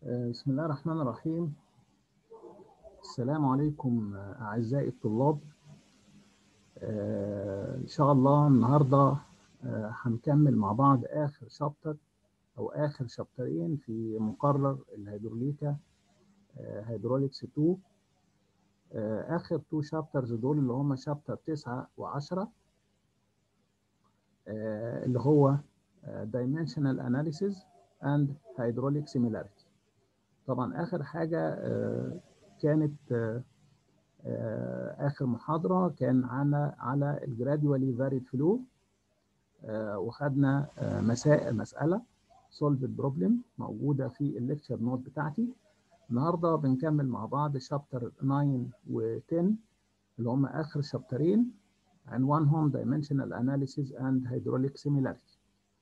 بسم الله الرحمن الرحيم السلام عليكم أعزائي الطلاب إن شاء الله النهاردة هنكمل مع بعض آخر شابتر أو آخر شابترين في مقرر الهيدروليكا هيدروليكس 2 آخر تو شابترز دول اللي هم شابتر 9 و10 اللي هو Dimensional Analysis and Hydraulic Similarity طبعا اخر حاجه كانت اخر محاضره كان على على الجراديوالي فاريد فلو وخدنا مسائل مساله سولفد بروبلم موجوده في الليكتشر نوت بتاعتي النهارده بنكمل مع بعض شابتر 9 و10 اللي هم اخر شابترين عنوانهم Dimensional Analysis and Hydraulic Similarity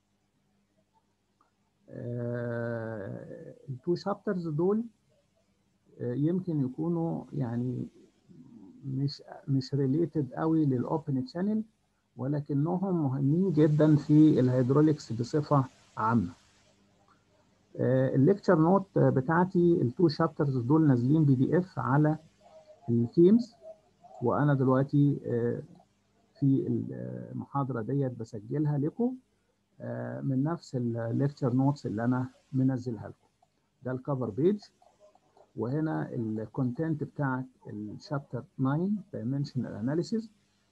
التو شابترز دول يمكن يكونوا يعني مش مش ريليتد قوي للاوبن تشانل ولكنهم مهمين جدا في الهيدروليكس بصفه عامه الليكتشر نوت بتاعتي التو شابترز دول نازلين بي دي اف على التيمز وانا دلوقتي في المحاضره ديت بسجلها لكم من نفس الليكتشر نوتس اللي انا منزلها لكم ده الكفر بيج وهنا الكونتنت بتاع الشابتر 9 dimensional analysis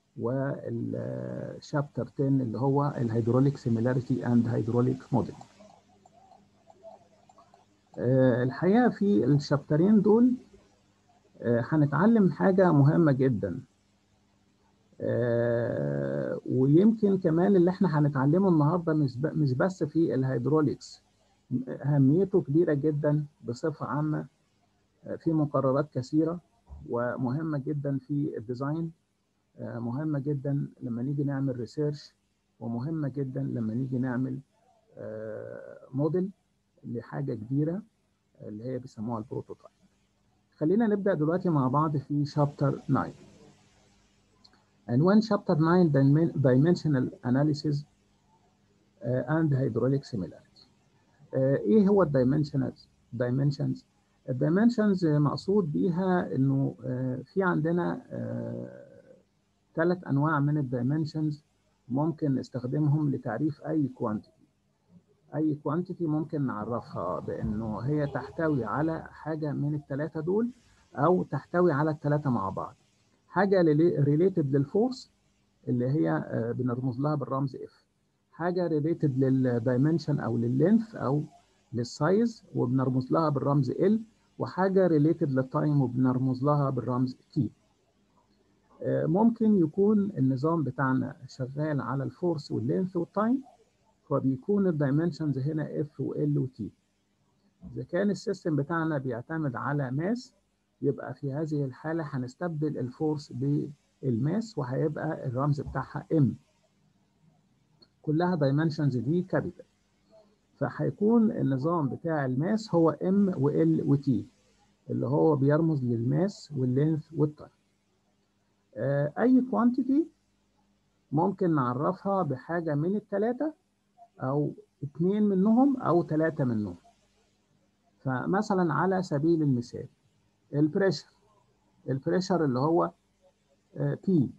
والشابتر 10 اللي هو الهيدروليك سيميلاريتي اند هيدروليك موديل الحقيقه في الشابترين دول هنتعلم حاجه مهمه جدا آه ويمكن كمان اللي احنا هنتعلمه النهارده مش مش بس في الهيدروليكس اهميته كبيره جدا بصفه عامه في مقررات كثيره ومهمه جدا في الديزاين آه مهمه جدا لما نيجي نعمل ريسيرش ومهمه جدا لما نيجي نعمل آه موديل لحاجه كبيره اللي هي بيسموها البروتوتايب خلينا نبدا دلوقتي مع بعض في شابتر 9 عنوان شابتر 9 Dimensional Analysis and Hydraulic Similarity. ايه هو الدايمنشنز؟ dimensions الدايمنشنز مقصود بيها انه في عندنا ثلاث انواع من الدايمنشنز ممكن نستخدمهم لتعريف اي كوانتيتي. اي كوانتيتي ممكن نعرفها بانه هي تحتوي على حاجه من الثلاثه دول او تحتوي على الثلاثه مع بعض. حاجه ريليتد للفورس اللي هي بنرمز لها بالرمز اف حاجه ريليتد للدايمنشن او لللينث او للسايز وبنرمز لها بالرمز ال وحاجه ريليتد للتايم وبنرمز لها بالرمز تي ممكن يكون النظام بتاعنا شغال على الفورس واللينث والتايم فبيكون الدايمنشنز هنا اف وال وتي اذا كان السيستم بتاعنا بيعتمد على ماس يبقى في هذه الحالة هنستبدل الفورس بالماس وهيبقى الرمز بتاعها ام كلها دايمنشنز دي كابيتال فهيكون النظام بتاع الماس هو ام وال وتي اللي هو بيرمز للماس واللينث والتايم اي كوانتيتي ممكن نعرفها بحاجة من الثلاثة او اثنين منهم او ثلاثة منهم فمثلا على سبيل المثال البريشر البريشر اللي هو بي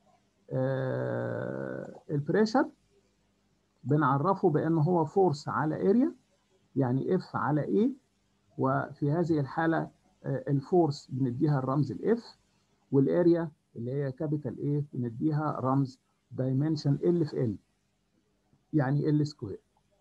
البريشر بنعرفه بانه هو فورس على اريا يعني اف على اي وفي هذه الحاله الفورس بنديها الرمز الاف والاريا اللي هي كابيتال اي بنديها رمز دايمنشن ال في ال يعني ال سكوير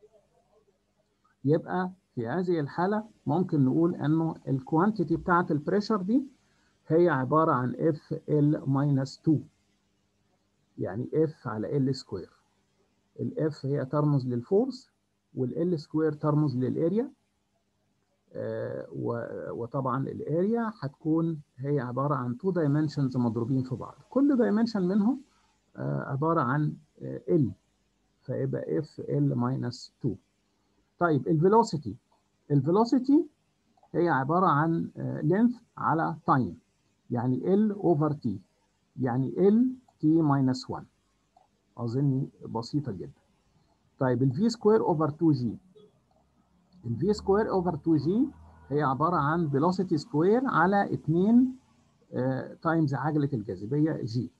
يبقى في هذه الحالة ممكن نقول أنه الكوانتيتي بتاعة البريشر دي هي عبارة عن اف ال ماينس 2 يعني اف على ال سكوير الاف هي ترمز للفورس والال سكوير ترمز للاريا آه وطبعا الاريا هتكون هي عبارة عن تو دايمنشنز مضروبين في بعض كل دايمنشن منهم آه عبارة عن ال آه فيبقى اف ال ماينس 2 طيب الفيلوسيتي الفيلوسيتي هي عبارة عن لينث على تايم يعني ال اوفر تي يعني ال تي ماينس 1 أظن بسيطة جدا طيب الفي سكوير اوفر 2 جي الفي سكوير اوفر 2 جي هي عباره عن فيلوسيتي سكوير على 2 تايمز عجله الجاذبيه جي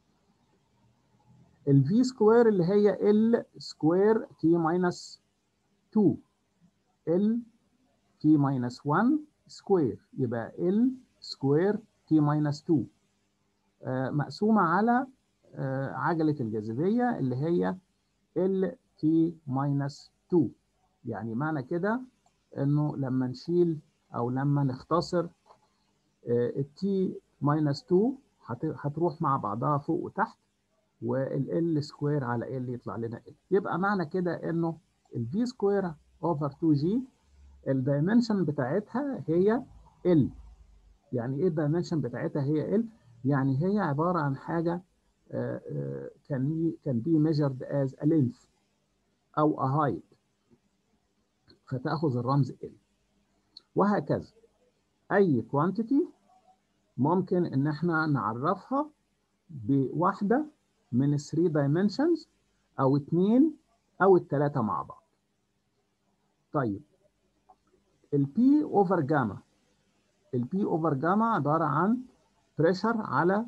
الفي سكوير اللي هي ال سكوير تي ماينس 2 ال تي ماينس 1 سكوير يبقى ال سكوير تي ماينس 2 آه مقسومه على آه عجله الجاذبيه اللي هي ال تي ماينس 2 يعني معنى كده انه لما نشيل او لما نختصر التي ماينس 2 هتروح مع بعضها فوق وتحت والال سكوير على ال يطلع لنا ال يبقى معنى كده انه الفي سكوير اوفر 2 جي الدايمنشن بتاعتها هي ال يعني ايه الدايمنشن بتاعتها هي ال يعني هي عباره عن حاجه كان كان بي measured as a length او a height فتاخذ الرمز ال وهكذا اي quantity ممكن ان احنا نعرفها بواحده من ال 3 dimensions او اثنين او الثلاثه مع بعض طيب البي اوفر جاما البي اوفر جاما عباره عن بريشر على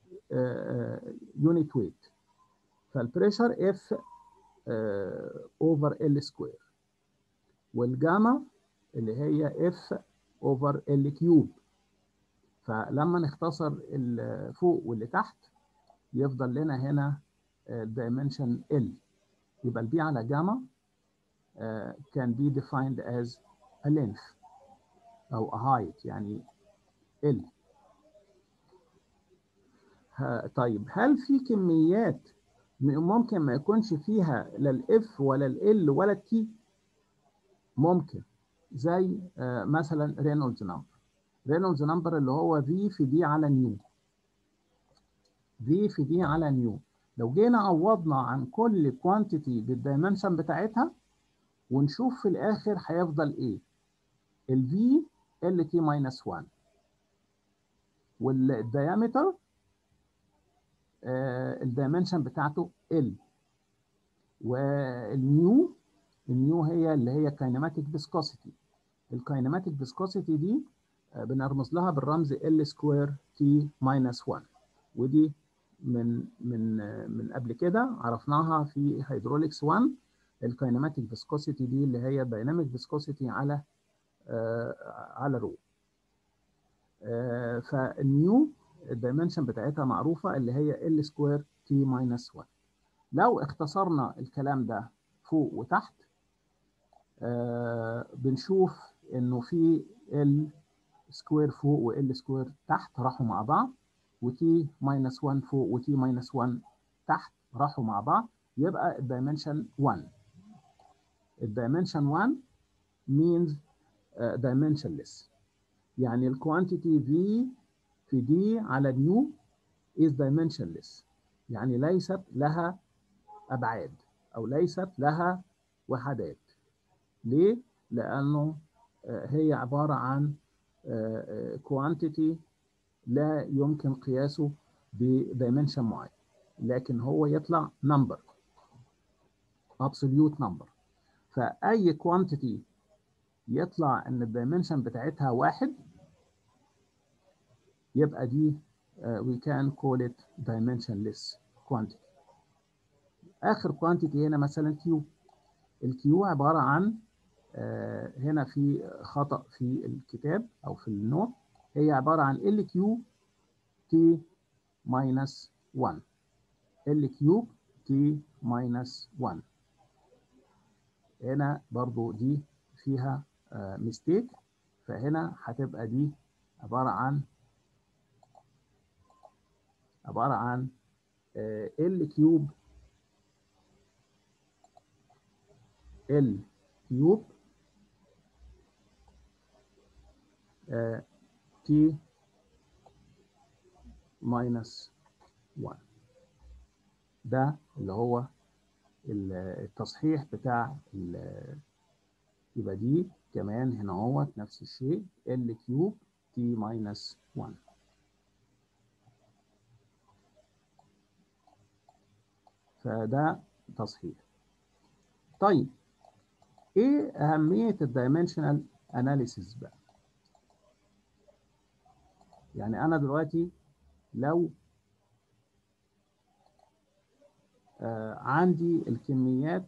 يونت ويت فالبريشر اف اوفر ال سكوير والجاما اللي هي اف اوفر ال كيوب فلما نختصر اللي فوق واللي تحت يفضل لنا هنا الدايمنشن ال يبقى البي على جاما can be defined as a length أو a height يعني ال طيب هل في كميات ممكن ما يكونش فيها لا الاف ولا ال ولا التي ممكن زي مثلا رينولدز نمبر رينولدز نمبر اللي هو في في دي على نيو في في دي على نيو لو جينا عوضنا عن كل كوانتيتي بالدايمنشن بتاعتها ونشوف في الاخر هيفضل ايه الفي ال تي ماينس 1 والديامتر آه الدايمنشن بتاعته ال والنيو النيو هي اللي هي كاينماتيك فيسكوسيتي الكاينماتيك فيسكوسيتي دي آه بنرمز لها بالرمز ال سكوير تي ماينس 1 ودي من من آه من قبل كده عرفناها في هيدروليكس 1 الكاينماتيك فيسكوسيتي دي اللي هي دايناميك فيسكوسيتي على آه على رو آه فالنيو الدايمنشن بتاعتها معروفه اللي هي ال سكوير تي ماينس 1 لو اختصرنا الكلام ده فوق وتحت آه بنشوف انه في ال سكوير فوق وال سكوير تحت راحوا مع بعض وتي ماينس 1 فوق وتي ماينس 1 تحت راحوا مع بعض يبقى الدايمنشن 1 الدايمنشن 1 means uh, dimensionless يعني الكوانتيتي في في دي على نيو is dimensionless يعني ليست لها أبعاد أو ليست لها وحدات ليه؟ لأنه هي عبارة عن كوانتيتي لا يمكن قياسه بدايمنشن معين لكن هو يطلع نمبر absolute number فأي كوانتيتي يطلع ان الدايمنشن بتاعتها واحد يبقى دي uh, we can call it dimensionless quantity اخر quantity هنا مثلا Q الكيو عباره عن uh, هنا في خطا في الكتاب او في النوت هي عباره عن ال كيو تي ماينس 1 ال كيوب تي ماينس 1 هنا برضو دي فيها ميستيك فهنا هتبقى دي عبارة عن عبارة عن ال كيوب ال كيوب تي ماينس 1 ده اللي هو التصحيح بتاع يبقى دي كمان هنا اهوت نفس الشيء ال كيوب تي ماينس 1 فده تصحيح طيب ايه اهميه الدايمنشنال اناليسيس بقى يعني انا دلوقتي لو آه عندي الكميات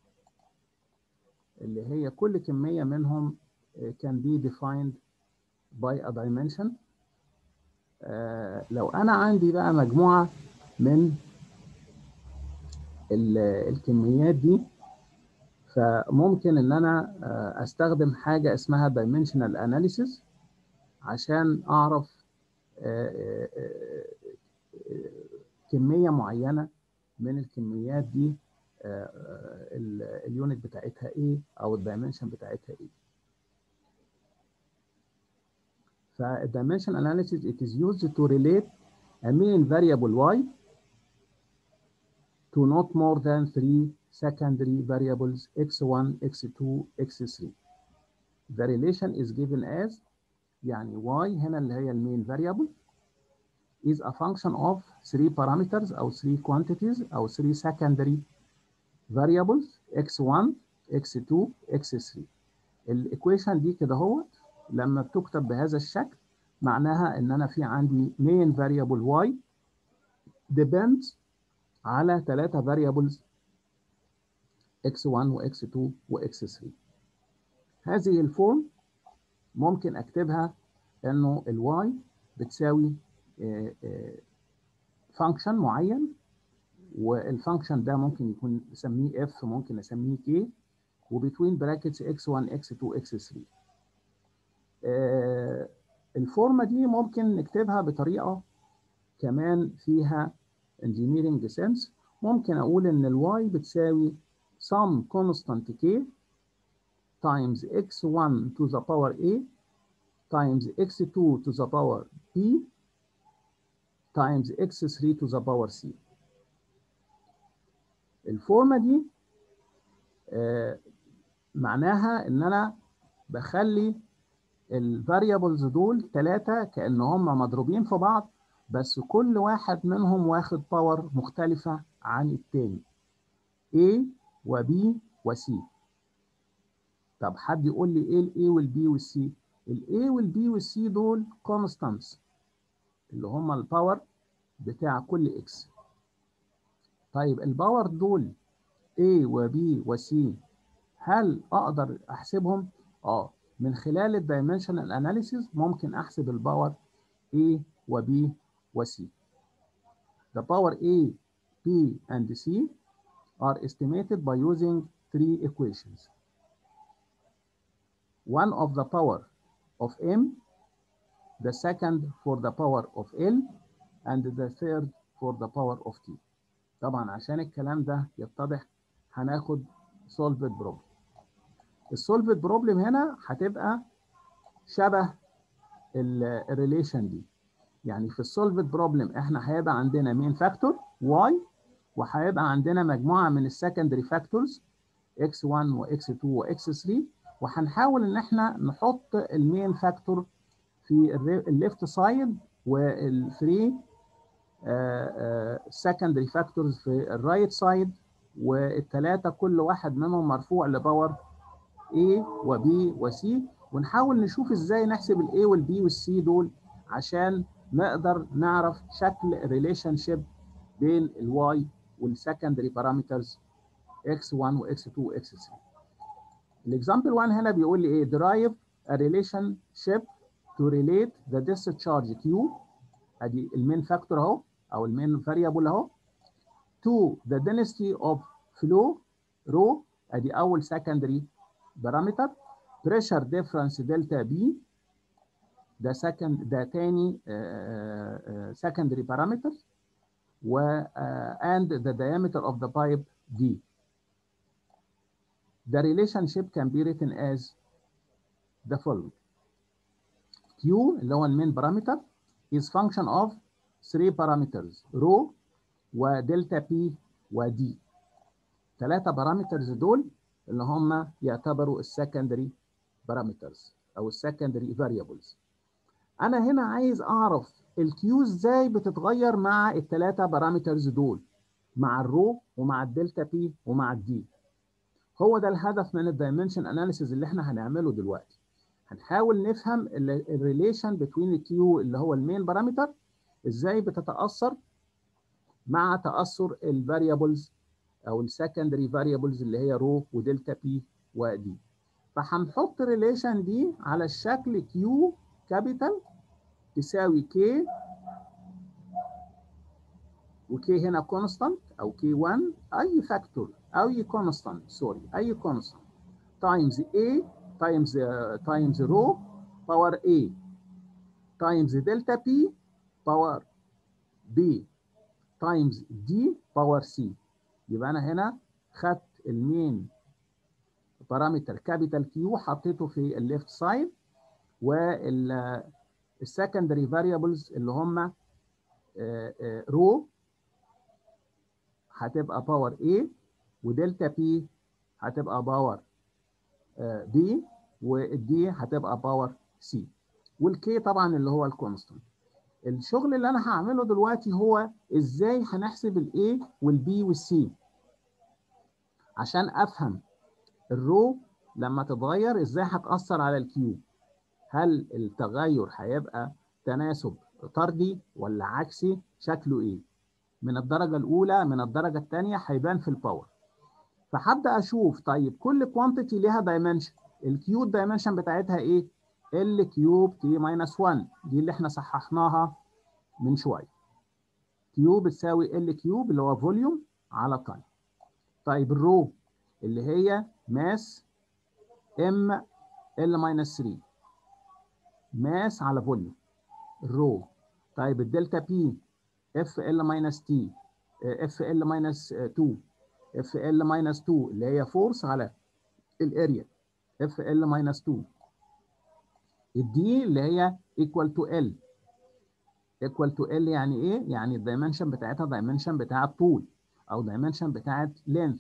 اللي هي كل كمية منهم can be defined by a dimension آه لو أنا عندي بقى مجموعة من الكميات دي فممكن إن أنا آه أستخدم حاجة اسمها dimensional analysis عشان أعرف آه كمية معينة من الكميات دي اليونت بتاعتها ايه او الدايمنشن بتاعتها ايه فالدايمنشن analysis it is used to relate a main variable y to not more than three secondary variables x1 x2 x3 the relation is given as يعني y هنا اللي هي المين variable is a function of three parameters أو three quantities أو three secondary variables x1 x2 x3 الايكويشن دي كده هو لما بتكتب بهذا الشكل معناها ان انا في عندي main variable y depends على ثلاثة variables x1 و x2 و x3 هذه الفورم ممكن اكتبها انه الواي بتساوي فانكشن معين والفانكشن ده ممكن يكون نسميه اف ممكن نسميه كي وبتوين براكتس x1 x2 x3 آه الفورمه دي ممكن نكتبها بطريقه كمان فيها engineering sense ممكن اقول ان الواي بتساوي sum constant k times x1 to the power a times x2 to the power b times x3 to the power c الفورمة دي آه معناها ان انا بخلي الفاريبلز دول ثلاثة كأن هم مضروبين في بعض بس كل واحد منهم واخد باور مختلفة عن التاني A و B و C طب حد يقول لي ايه ال A وال B وال C ال A وال B وال C دول constants اللي هم الباور بتاع كل X طيب الباور دول A و B و C هل اقدر احسبهم؟ اه من خلال الدايمنشنال اناليسيز ممكن احسب الباور A و B و C. The power A, B and C are estimated by using three equations. One of the power of M, the second for the power of L, and the third for the power of T. طبعا عشان الكلام ده يتضح هناخد solved problem. السولفد بروبلم هنا هتبقى شبه الريليشن دي يعني في السولفد بروبلم احنا هيبقى عندنا مين فاكتور واي وهيبقى عندنا مجموعه من السكندري فاكتورز x1 وx2 وx3 وهنحاول ان احنا نحط المين فاكتور في الليفت سايد والثري سكندري فاكتورز في الرايت سايد والثلاثه كل واحد منهم مرفوع لباور A و B و C ونحاول نشوف ازاي نحسب ال A وال B وال C دول عشان نقدر نعرف شكل ريليشن شيب بين ال Y والسكندري بارامترز X1 و X2 و X3. الاكزامبل 1 هنا بيقول لي ايه derive a relationship to relate the discharge Q ادي المين فاكتور اهو او المين فاريبل اهو to the density of flow rho ادي اول secondary بارامتر بريشر ديفرنس دلتا بي ده سكند ده تاني سكندري بارامتر و and the diameter of the pipe d the relationship can be written as the following q اللي هو المين بارامتر is function of three parameters rho ودلتا بي ودي ثلاثة بارامترز دول اللي هم يعتبروا السكندري بارامترز او السكندري فاريبلز انا هنا عايز اعرف الكيو ازاي بتتغير مع الثلاثه بارامترز دول مع الرو ومع الدلتا بي ومع الدي هو ده الهدف من الدايمنشن اناليسيز اللي احنا هنعمله دلوقتي هنحاول نفهم الريليشن بين الكيو اللي هو المين بارامتر ازاي بتتاثر مع تاثر الفاريبلز او السكندري فاريبلز اللي هي رو ودلتا بي ودي فهنحط الريليشن دي على الشكل كيو كابيتال تساوي كي وكي هنا كونستانت او كي 1 اي فاكتور اي كونستانت سوري اي كونستانت تايمز A تايمز تايمز رو باور A تايمز دلتا P باور B تايمز D باور C يبقى انا هنا خدت المين بارامتر كابيتال كيو حطيته في الليفت سايد والسكندري فاريبلز اللي هم رو هتبقى باور A ودلتا P هتبقى باور B والدي هتبقى باور C والكي طبعا اللي هو الكونستانت الشغل اللي انا هعمله دلوقتي هو ازاي هنحسب الاي والبي والسي عشان افهم الرو لما تتغير ازاي هتاثر على الكيو هل التغير هيبقى تناسب طردي ولا عكسي شكله ايه من الدرجه الاولى من الدرجه الثانيه هيبان في الباور فهبدا اشوف طيب كل كوانتيتي ليها دايمنشن الكيو الدايمنشن بتاعتها ايه ال كيوب تي ماينس 1 دي اللي احنا صححناها من شويه كيو بتساوي ال كيوب اللي هو فوليوم على تايم طيب الرو اللي هي ماس ام ال ماينس 3 ماس على فوليوم الرو طيب الدلتا بي اف ال ماينس تي اف ال ماينس 2 اف ال ماينس 2 اللي هي فورس على الاريا اف ال ماينس 2 الدي اللي هي ايكوال تو ال ايكوال تو ال يعني ايه؟ يعني الدايمنشن بتاعتها دايمنشن بتاع الطول او دايمنشن بتاعت لينث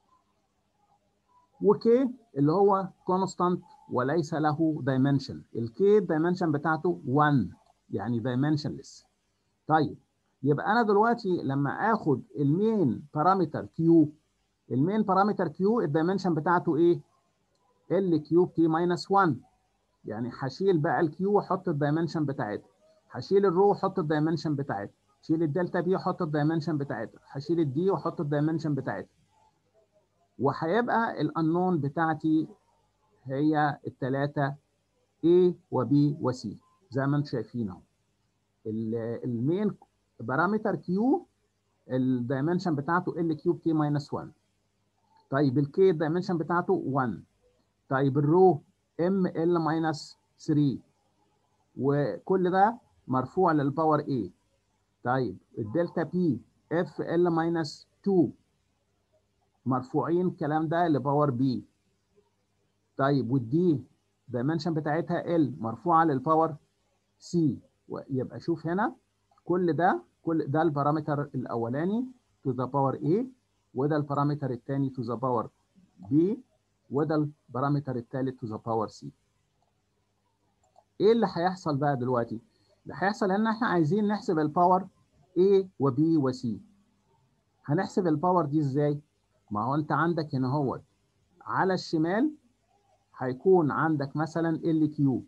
وكي اللي هو كونستانت وليس له دايمنشن الكي الدايمنشن بتاعته 1 يعني دايمنشنلس طيب يبقى انا دلوقتي لما اخد المين بارامتر كيو المين بارامتر كيو الدايمنشن بتاعته ايه؟ ال كيوب تي ماينس 1 يعني هشيل بقى الكيو واحط الدايمنشن بتاعتها هشيل الرو واحط الدايمنشن بتاعتها هشيل الدلتا بي واحط الدايمنشن بتاعتها هشيل الدي واحط الدايمنشن بتاعتها وهيبقى الانون بتاعتي هي الثلاثه A و B و C زي ما انتم شايفين اهو المين بارامتر كيو الدايمنشن بتاعته ال كيوب تي ماينس 1 طيب الكي الدايمنشن بتاعته 1 طيب الرو ام ال ماينس 3 وكل ده مرفوع للباور A طيب الدلتا بي اف ال ماينس 2 مرفوعين الكلام ده لباور بي طيب والدي الدايمنشن بتاعتها ال مرفوعه للباور سي يبقى شوف هنا كل ده كل ده البارامتر الاولاني تو ذا باور A وده البارامتر الثاني تو ذا باور B وده البارامتر الثالث تو ذا باور C ايه اللي هيحصل بقى دلوقتي اللي هيحصل ان احنا عايزين نحسب الباور A و B و C هنحسب الباور دي ازاي ما هو انت عندك هنا هو على الشمال هيكون عندك مثلا ال كيوب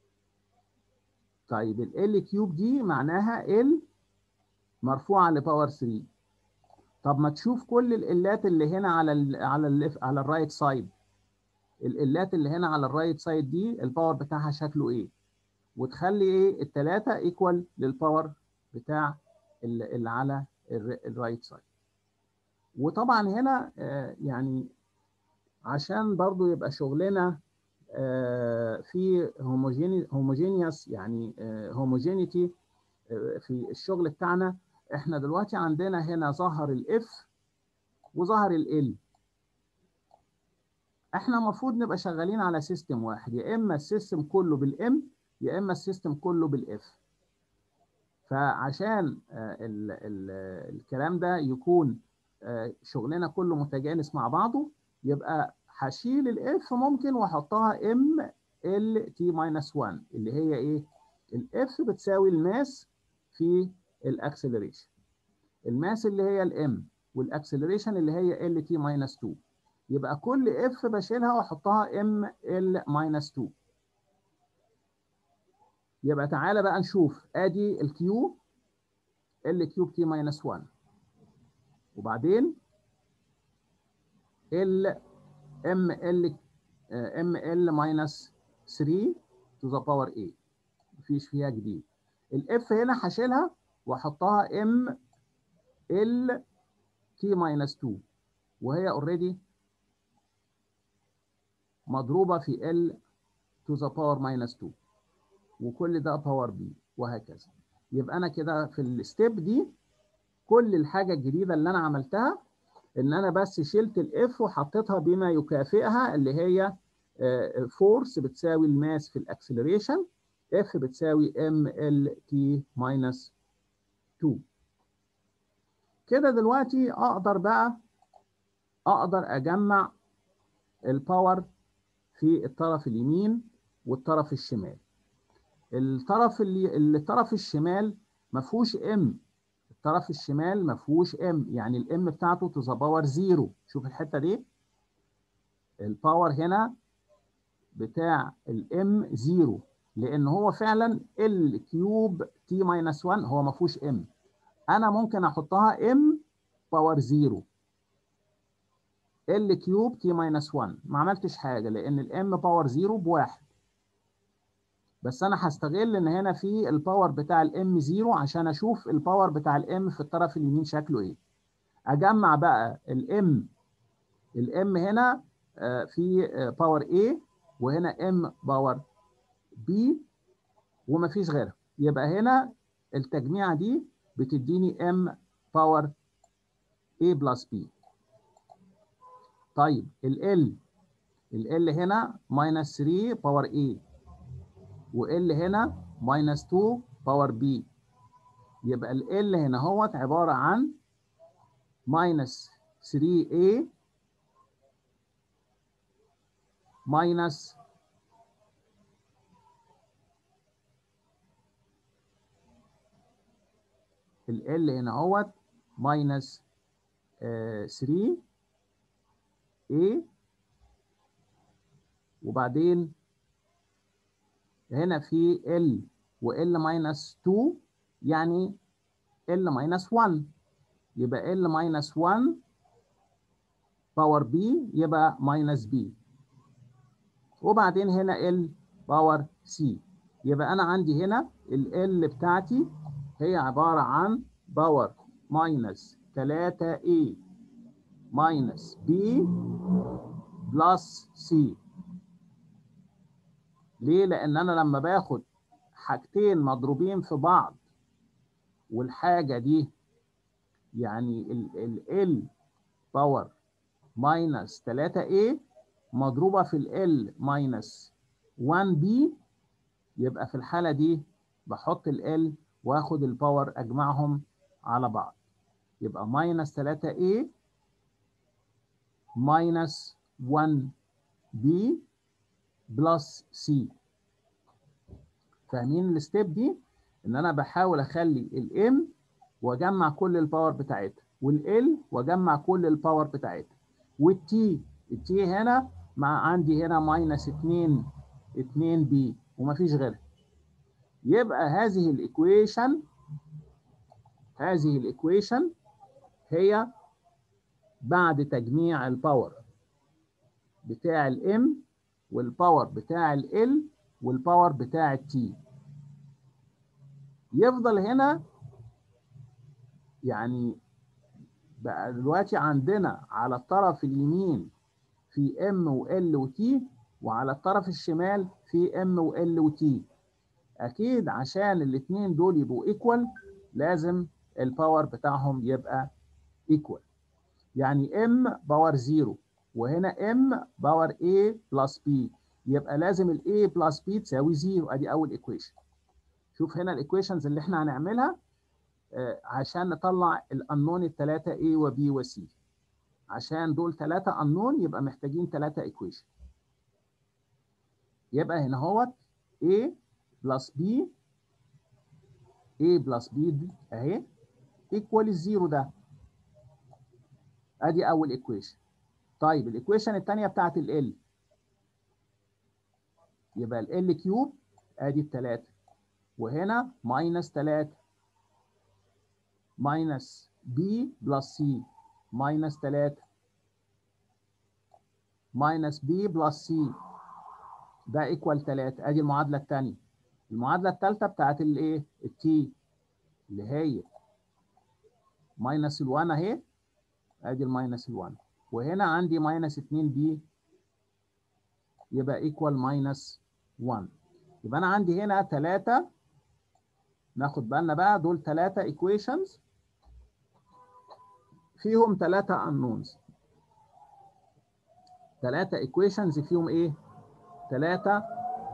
طيب ال كيوب دي معناها ال مرفوعه لباور 3 طب ما تشوف كل الالات اللي هنا على ال على ال على الرايت سايد الالات اللي هنا على الرايت سايد دي الباور بتاعها شكله ايه وتخلي ايه الثلاثه ايكوال للباور بتاع اللي على الرايت سايد وطبعا هنا آه يعني عشان برضو يبقى شغلنا آه في هوموجينيوس يعني هوموجينيتي آه في الشغل بتاعنا احنا دلوقتي عندنا هنا ظهر الاف وظهر ال احنا المفروض نبقى شغالين على سيستم واحد يا اما السيستم كله بالام يا اما السيستم كله بالاف فعشان ال ال الكلام ده يكون شغلنا كله متجانس مع بعضه يبقى هشيل الاف ممكن واحطها ام ال تي ماينس 1 اللي هي ايه؟ الاف بتساوي الماس في الاكسلريشن الماس اللي هي الام والاكسلريشن اللي هي ال تي ماينس 2 يبقى كل اف بشيلها واحطها ام ال ماينس 2 يبقى تعالى بقى نشوف ادي الكيو ال كيوب تي ماينس 1 وبعدين ال ام ال ام ال ماينس 3 تو ذا باور 8 مفيش فيها جديد الاف هنا هشيلها واحطها ام ال تي ماينس 2 وهي اوريدي مضروبه في ال تو ذا باور ماينس 2 وكل ده باور بي وهكذا يبقى انا كده في الستيب دي كل الحاجه الجديده اللي انا عملتها ان انا بس شلت الاف وحطيتها بما يكافئها اللي هي فورس بتساوي الماس في الاكسلريشن اف بتساوي ام ال تي ماينس 2 كده دلوقتي اقدر بقى اقدر اجمع الباور في الطرف اليمين والطرف الشمال الطرف اللي الطرف الشمال ما فيهوش ام الطرف الشمال ما فيهوش ام يعني الام بتاعته تو ذا باور زيرو شوف الحته دي الباور هنا بتاع الام زيرو لان هو فعلا ال كيوب تي ماينس 1 هو ما فيهوش ام انا ممكن احطها ام باور زيرو ال كيوب تي ماينس 1 ما عملتش حاجه لان الام باور زيرو بواحد بس انا هستغل ان هنا في الباور بتاع الام زيرو عشان اشوف الباور بتاع الام في الطرف اليمين شكله ايه اجمع بقى الام الام هنا في باور A وهنا ام باور B ومفيش غيرها يبقى هنا التجميعه دي بتديني ام باور A بلس B طيب ال ال هنا ماينس 3 باور A وال هنا ماينس 2 باور بي يبقى ال هنا هوت عباره عن ماينس 3a ماينس ال هنا هوت ماينس 3 a وبعدين هنا في L و L ماينس 2 يعني L ماينس 1 يبقى L ماينس 1 باور B يبقى ماينس B وبعدين هنا L باور C يبقى أنا عندي هنا ال L بتاعتي هي عبارة عن باور ماينس 3A ماينس B بلس C ليه؟ لأن أنا لما باخد حاجتين مضروبين في بعض والحاجة دي يعني ال ال باور ماينس 3A مضروبة في ال L ماينس 1B يبقى في الحالة دي بحط ال L واخد الباور أجمعهم على بعض يبقى ماينس 3A ماينس 1B بلس سي فاهمين الستيب دي ان انا بحاول اخلي الام واجمع كل الباور بتاعتها والال واجمع كل الباور بتاعتها والتي التي هنا مع عندي هنا ماينس 2 2 بي ومفيش غيرها يبقى هذه الايكويشن هذه الايكويشن هي بعد تجميع الباور بتاع الام والباور بتاع ال والباور بتاع التي يفضل هنا يعني بقى دلوقتي عندنا على الطرف اليمين في ام وال وتي وعلى الطرف الشمال في ام وال وتي اكيد عشان الاثنين دول يبقوا ايكوال لازم الباور بتاعهم يبقى ايكوال يعني ام باور زيرو وهنا ام باور A بلس B يبقى لازم ال A بلس B تساوي زيرو ادي اول ايكويشن شوف هنا الايكويشنز اللي احنا هنعملها آه عشان نطلع الانون الثلاثه A و B و C عشان دول ثلاثه انون يبقى محتاجين ثلاثه ايكويشن يبقى هنا اهوت A بلس B A بلس B دي اهي ايكوال الزيرو ده ادي اول ايكويشن طيب الايكويشن الثانيه بتاعت ال يبقى ال كيوب ادي الثلاثه وهنا ماينس 3 ماينس بي بلس سي ماينس 3 ماينس بي بلس سي ده ايكوال 3 ادي المعادله الثانيه المعادله الثالثه بتاعت الايه التي اللي هي ماينس ال1 اهي ادي الماينس ال1 وهنا عندي ماينس 2 بي يبقى ايكوال ماينس 1 يبقى انا عندي هنا 3 ناخد بالنا بقى دول 3 ايكويشنز فيهم 3 unknowns 3 ايكويشنز فيهم ايه 3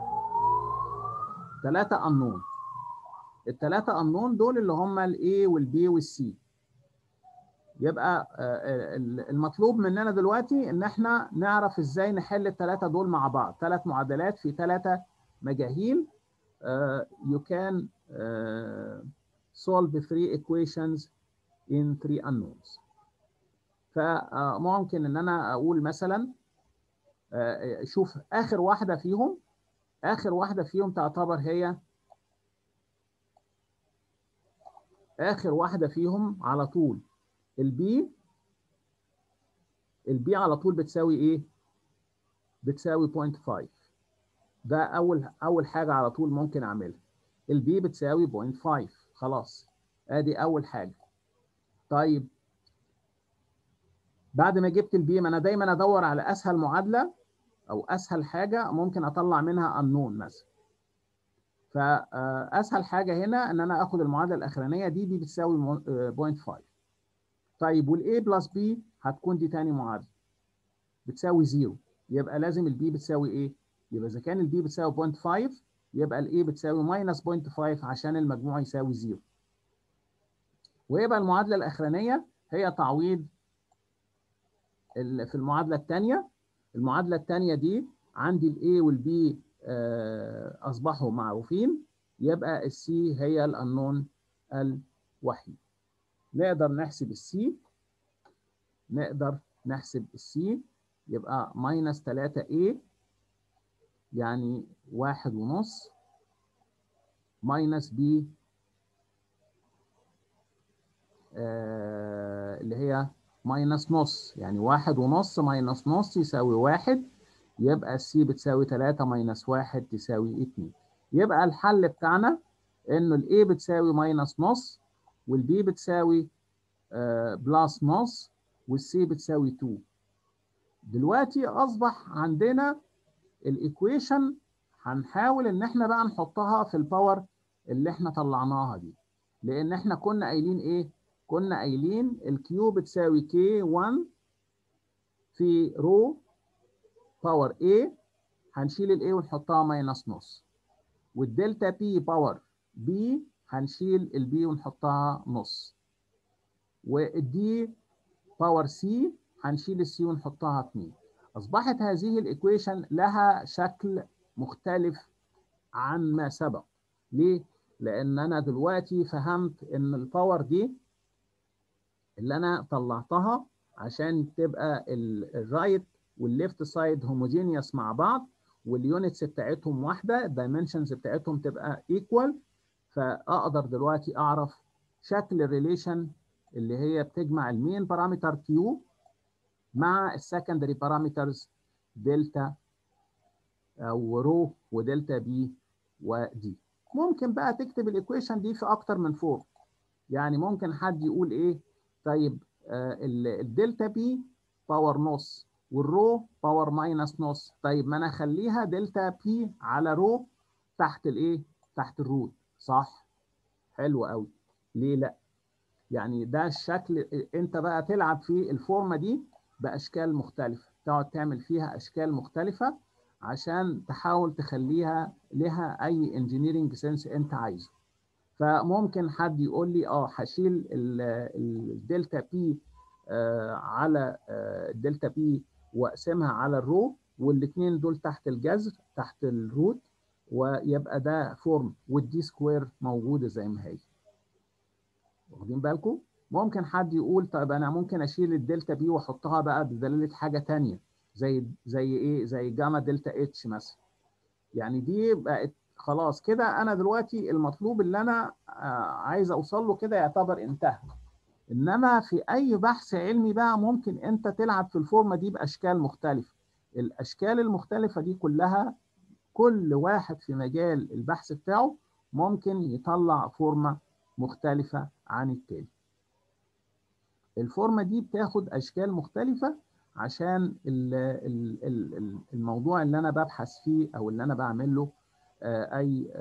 3 unknown الثلاثه unknown دول اللي هم الاي والبي والسي يبقى المطلوب مننا دلوقتي ان احنا نعرف ازاي نحل الثلاثه دول مع بعض ثلاث معادلات في ثلاثه مجاهيل you can solve three equations in three unknowns فممكن ان انا اقول مثلا شوف اخر واحده فيهم اخر واحده فيهم تعتبر هي اخر واحده فيهم على طول البي البي على طول بتساوي ايه بتساوي 0.5 ده اول اول حاجه على طول ممكن اعملها البي بتساوي 0.5 خلاص ادي اول حاجه طيب بعد ما جبت البي ما انا دايما ادور على اسهل معادله او اسهل حاجه ممكن اطلع منها unknown مثلا فاسهل حاجه هنا ان انا اخد المعادله الاخرانيه دي دي بتساوي 0.5 طيب والاي بلس بي هتكون دي تاني معادله بتساوي 0 يبقى لازم البي بتساوي ايه يبقى اذا كان البي بتساوي 0.5 يبقى الاي بتساوي ماينس 0.5 عشان المجموع يساوي 0 ويبقى المعادله الاخرانيه هي تعويض في المعادله الثانيه المعادله الثانيه دي عندي الاي والبي اصبحوا معروفين يبقى السي هي الانون الوحيد نقدر نحسب السي نقدر نحسب السي يبقى ماينس 3 a يعني واحد ونص ماينس b آه اللي هي ماينس نص يعني واحد ونص ماينس نص يساوي واحد يبقى السي بتساوي 3 ماينس 1 تساوي 2 يبقى الحل بتاعنا انه الاي بتساوي ماينس نص والبي بتساوي آه بلس نص والسي بتساوي 2 دلوقتي اصبح عندنا الايكويشن هنحاول ان احنا بقى نحطها في الباور اللي احنا طلعناها دي لان احنا كنا قايلين ايه كنا قايلين الكيو بتساوي كي 1 في رو باور A هنشيل ال A ونحطها ماينس نص والدلتا P باور B هنشيل ال B ونحطها نص والدي باور C هنشيل ال C ونحطها 2 أصبحت هذه الإيكويشن لها شكل مختلف عن ما سبق ليه؟ لأن أنا دلوقتي فهمت إن الباور دي اللي أنا طلعتها عشان تبقى الرايت والليفت سايد هوموجينيوس مع بعض واليونتس بتاعتهم واحده الدايمنشنز بتاعتهم تبقى ايكوال فاقدر دلوقتي اعرف شكل الريليشن اللي هي بتجمع المين بارامتر كيو مع السكندري بارامترز دلتا او رو ودلتا بي ودي ممكن بقى تكتب الايكويشن دي في اكتر من فورم يعني ممكن حد يقول ايه طيب آه الدلتا بي باور نص والرو باور ماينس نص طيب ما انا اخليها دلتا بي على رو تحت الايه تحت الروت صح حلو قوي ليه لا يعني ده الشكل انت بقى تلعب في الفورمه دي باشكال مختلفه تقعد تعمل فيها اشكال مختلفه عشان تحاول تخليها لها اي انجينيرنج سنس انت عايزه فممكن حد يقول لي اه هشيل الدلتا بي آه على آه الدلتا بي واقسمها على الرو والاثنين دول تحت الجذر تحت الروت ويبقى ده فورم والدي سكوير موجوده زي ما هي واخدين بالكم ممكن حد يقول طيب انا ممكن اشيل الدلتا بي واحطها بقى بدلاله حاجه ثانيه زي زي ايه زي جاما دلتا اتش مثلا يعني دي بقت خلاص كده انا دلوقتي المطلوب اللي انا عايز اوصل له كده يعتبر انتهى انما في اي بحث علمي بقى ممكن انت تلعب في الفورمه دي باشكال مختلفه الاشكال المختلفه دي كلها كل واحد في مجال البحث بتاعه ممكن يطلع فورمه مختلفه عن التاني الفورمه دي بتاخد اشكال مختلفه عشان الموضوع اللي انا ببحث فيه او اللي انا بعمل له اي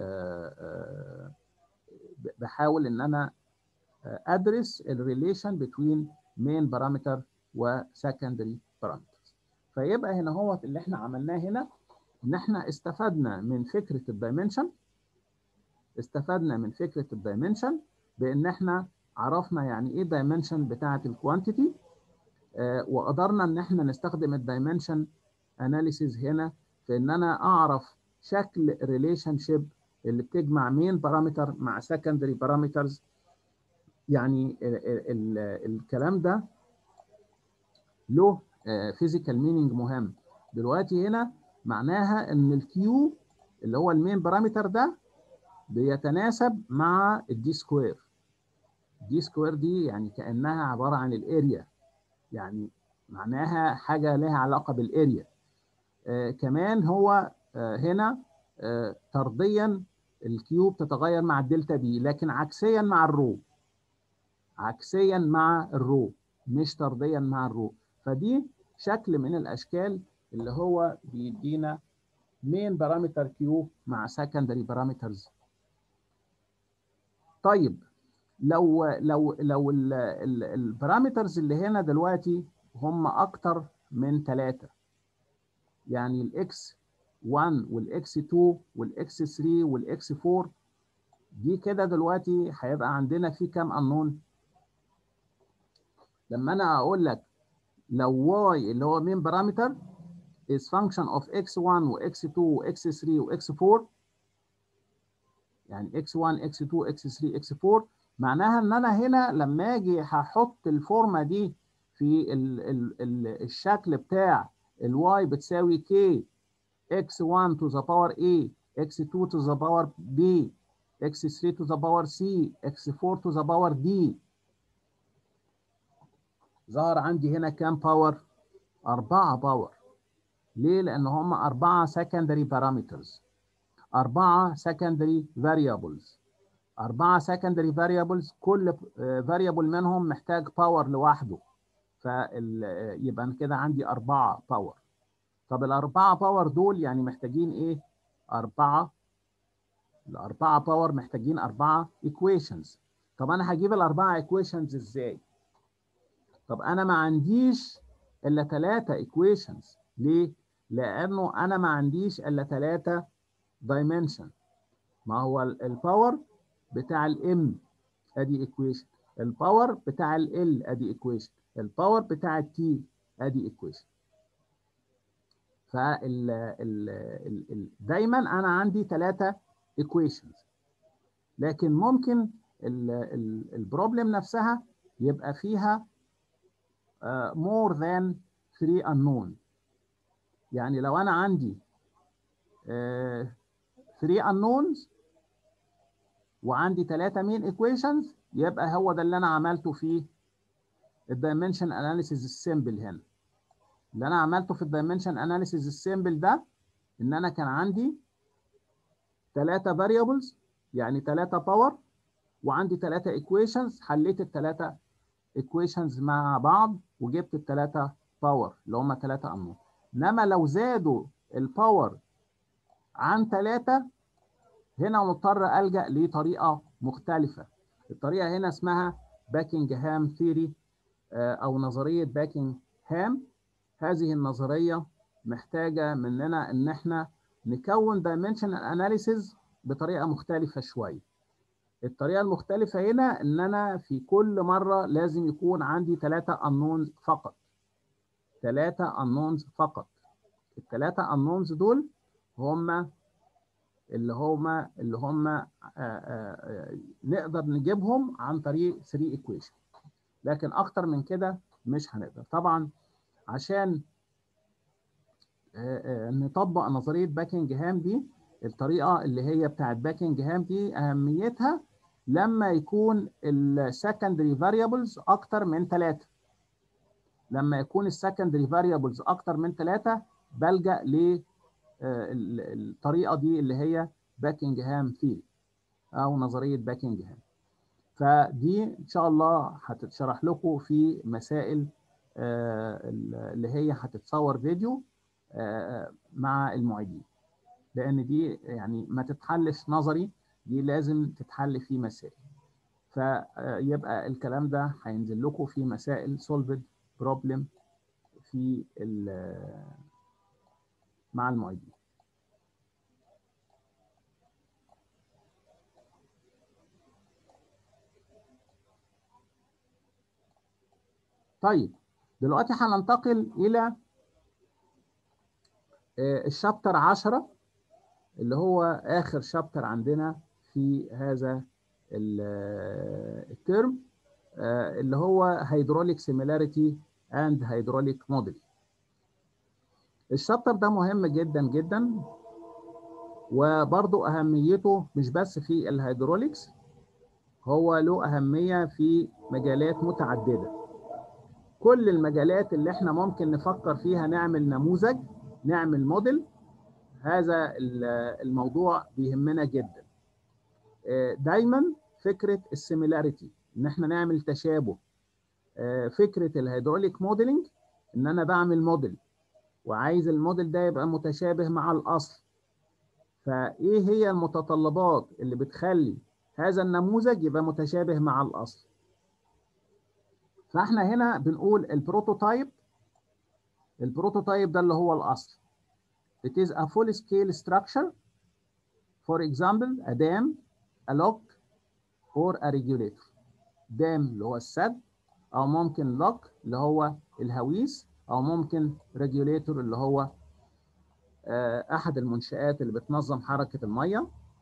بحاول ان انا ادرس الريليشن بين مين بارامتر وسكندري بارامترز فيبقى هنا هو اللي احنا عملناه هنا ان احنا استفدنا من فكره الدايمنشن استفدنا من فكره الدايمنشن بان احنا عرفنا يعني ايه دايمنشن بتاعه الكوانتيتي آه وقدرنا ان احنا نستخدم الدايمنشن اناليسيز هنا في ان انا اعرف شكل ريليشن شيب اللي بتجمع مين بارامتر مع سكندري بارامترز يعني ال ال ال الكلام ده له فيزيكال مينينج مهم دلوقتي هنا معناها ان الكيو اللي هو المين بارامتر ده بيتناسب مع الدي سكوير دي سكوير دي يعني كانها عباره عن الاريا يعني معناها حاجه لها علاقه بالاريا آه كمان هو آه هنا آه طرديا الكيو بتتغير مع الدلتا بي لكن عكسيا مع الرو عكسيا مع الرو مش طرديا مع الرو فدي شكل من الاشكال اللي هو بيدينا مين بارامتر كيو مع سكندري بارامترز طيب لو لو لو البارامترز اللي هنا دلوقتي هم اكتر من ثلاثة يعني الاكس 1 والاكس 2 والاكس 3 والاكس 4 دي كده دلوقتي هيبقى عندنا في كام انون لما انا اقول لك لو y اللي هو مين بارامتر is function of x1 و x2 و x3 و x4 يعني x1 x2 x3 x4 معناها ان انا هنا لما اجي هحط الفورمه دي في ال ال ال الشكل بتاع الواي بتساوي k x1 to the power a x2 to the power b x3 to the power c x4 to the power d ظهر عندي هنا كام باور؟ أربعة باور ليه؟ لأن هم أربعة secondary parameters أربعة secondary variables أربعة secondary variables كل variable منهم محتاج باور لوحده فيبقى كده عندي أربعة باور طب الأربعة باور دول يعني محتاجين إيه؟ أربعة الأربعة باور محتاجين أربعة equations طب أنا هجيب الأربعة equations إزاي؟ طب أنا ما عنديش إلا ثلاثة equations ليه؟ لأنه أنا ما عنديش إلا ثلاثة dimension ما هو الباور بتاع الام ادي equation الباور بتاع ال ادي equation الباور بتاع التي ادي equation فال ال ال دايما انا عندي ثلاثه equations لكن ممكن البروبلم نفسها يبقى فيها uh, more than 3 unknown يعني لو انا عندي 3 uh, unknowns وعندي 3 مين ايكويشنز يبقى هو ده اللي انا عملته في الدايمنشن اناليسيز السيمبل هنا اللي انا عملته في الدايمنشن اناليسيز السيمبل ده ان انا كان عندي 3 فاريبلز يعني 3 باور وعندي 3 ايكويشنز حليت الثلاثه ايكويشنز مع بعض وجبت الثلاثه باور اللي هم 3 انون انما لو زادوا الباور عن 3 هنا مضطر الجا لطريقه مختلفه الطريقه هنا اسمها باكنجهام ثيري او نظريه باكنجهام هذه النظريه محتاجه مننا ان احنا نكون دايمنشنال اناليسيز بطريقه مختلفه شويه الطريقه المختلفه هنا ان انا في كل مره لازم يكون عندي ثلاثه انونز فقط ثلاثه انونز فقط الثلاثه انونز دول هم اللي هما اللي هما نقدر نجيبهم عن طريق 3 ايكويشن لكن اكتر من كده مش هنقدر طبعا عشان نطبق نظريه باكنجهام دي الطريقه اللي هي بتاعت باكنجهام دي اهميتها لما يكون السكندري فاريبلز اكتر من ثلاثه لما يكون السكندري فاريبلز اكتر من ثلاثه بلجا ل الطريقه دي اللي هي باكنجهام ثيري او نظريه باكنجهام فدي ان شاء الله هتتشرح لكم في مسائل اللي هي هتتصور فيديو مع المعيدين لان دي يعني ما تتحلش نظري دي لازم تتحل في مسائل فيبقى الكلام ده هينزل لكم في مسائل solved problem في مع المعيدين طيب دلوقتي هننتقل الى الشابتر 10 اللي هو اخر شابتر عندنا في هذا الترم اللي هو هيدروليك سيميلاريتي اند هيدروليك موديل الشابتر ده مهم جدا جدا وبرضو اهميته مش بس في الهيدروليكس هو له اهميه في مجالات متعدده كل المجالات اللي احنا ممكن نفكر فيها نعمل نموذج نعمل موديل هذا الموضوع بيهمنا جدا دايما فكره السيميلاريتي ان احنا نعمل تشابه فكره الهيدروليك موديلنج ان انا بعمل موديل وعايز الموديل ده يبقى متشابه مع الاصل فايه هي المتطلبات اللي بتخلي هذا النموذج يبقى متشابه مع الاصل فاحنا هنا بنقول البروتوتايب البروتوتايب ده اللي هو الاصل it is a full scale structure for example a dam a lock or a regulator dam اللي هو السد او ممكن lock اللي هو الهويس او ممكن regulator اللي هو احد المنشآت اللي بتنظم حركة المية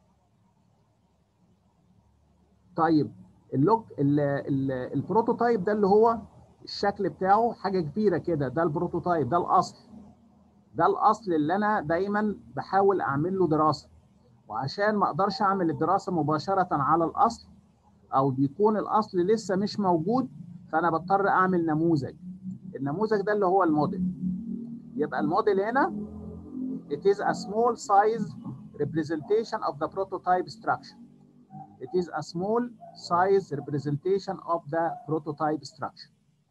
طيب اللوك البروتوتايب ده اللي هو الشكل بتاعه حاجه كبيره كده ده البروتوتايب ده الاصل ده الاصل اللي انا دايما بحاول اعمل له دراسه وعشان ما اقدرش اعمل الدراسه مباشره على الاصل او بيكون الاصل لسه مش موجود فانا بضطر اعمل نموذج النموذج ده اللي هو الموديل يبقى الموديل هنا it is a small size representation of the prototype structure it is a small size representation of the prototype structure.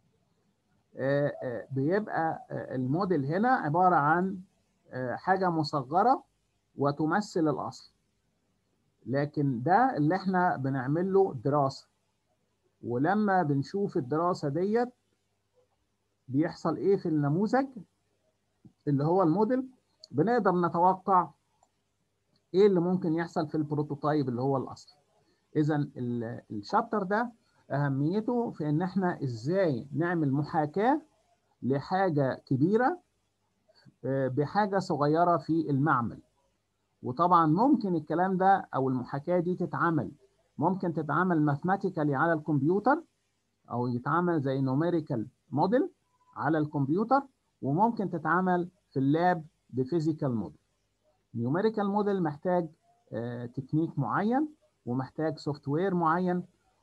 بيبقى الموديل هنا عبارة عن حاجة مصغرة وتمثل الأصل. لكن ده اللي احنا بنعمل له دراسة. ولما بنشوف الدراسة ديت بيحصل ايه في النموذج اللي هو الموديل بنقدر نتوقع ايه اللي ممكن يحصل في البروتوتايب اللي هو الأصل. اذا الشابتر ده اهميته في ان احنا ازاي نعمل محاكاه لحاجه كبيره بحاجه صغيره في المعمل وطبعا ممكن الكلام ده او المحاكاه دي تتعمل ممكن تتعمل ماثماتيكالي على الكمبيوتر او يتعمل زي نوميريكال موديل على الكمبيوتر وممكن تتعمل في اللاب بفيزيكال موديل نيوميريكال موديل محتاج تكنيك معين ومحتاج سوفت وير معين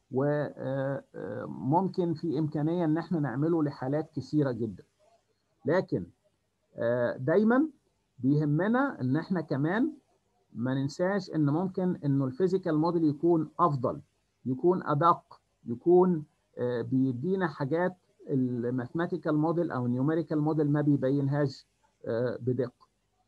وممكن في امكانيه ان احنا نعمله لحالات كثيره جدا لكن دايما بيهمنا ان احنا كمان ما ننساش ان ممكن انه الفيزيكال موديل يكون افضل يكون ادق يكون بيدينا حاجات الماثماتيكال موديل او النيوميريكال موديل ما بيبينهاش بدقه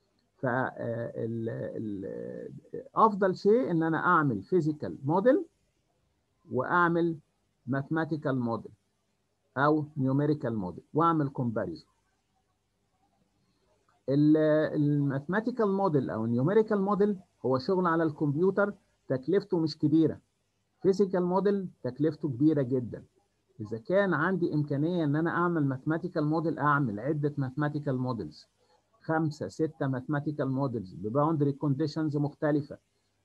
فافضل شيء ان انا اعمل فيزيكال موديل واعمل ماثماتيكال موديل او نيوميريكال موديل واعمل كومباريزون الماثماتيكال موديل او النيوميريكال موديل هو شغل على الكمبيوتر تكلفته مش كبيره فيزيكال موديل تكلفته كبيره جدا اذا كان عندي امكانيه ان انا اعمل ماثماتيكال موديل اعمل عده ماثماتيكال موديلز خمسه سته ماثماتيكال موديلز بباوندري كونديشنز مختلفه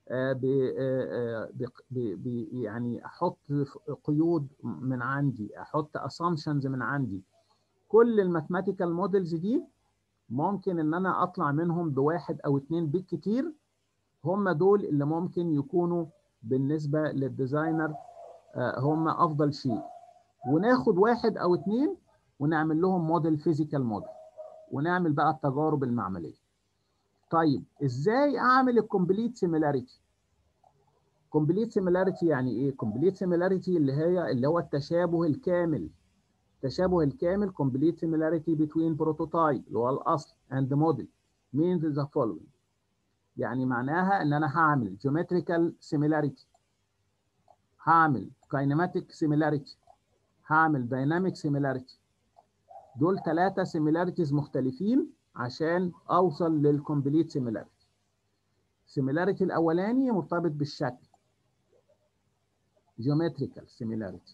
بي يعني احط قيود من عندي احط اسامبشنز من عندي كل الماثماتيكال موديلز دي ممكن ان انا اطلع منهم بواحد او اتنين بالكتير هم دول اللي ممكن يكونوا بالنسبه للديزاينر هم افضل شيء وناخد واحد او اتنين ونعمل لهم موديل فيزيكال موديل ونعمل بقى التجارب المعمليه طيب ازاي اعمل الكومبليت سيميلاريتي كومبليت سيميلاريتي يعني ايه كومبليت سيميلاريتي اللي هي اللي هو التشابه الكامل التشابه الكامل complete similarity between prototype اللي هو الاصل and model means the following يعني معناها ان انا هعمل geometrical similarity هعمل kinematic similarity هعمل dynamic similarity دول ثلاثة similarities مختلفين عشان اوصل للكومبليت similarity similarity الاولاني مرتبط بالشكل geometrical similarity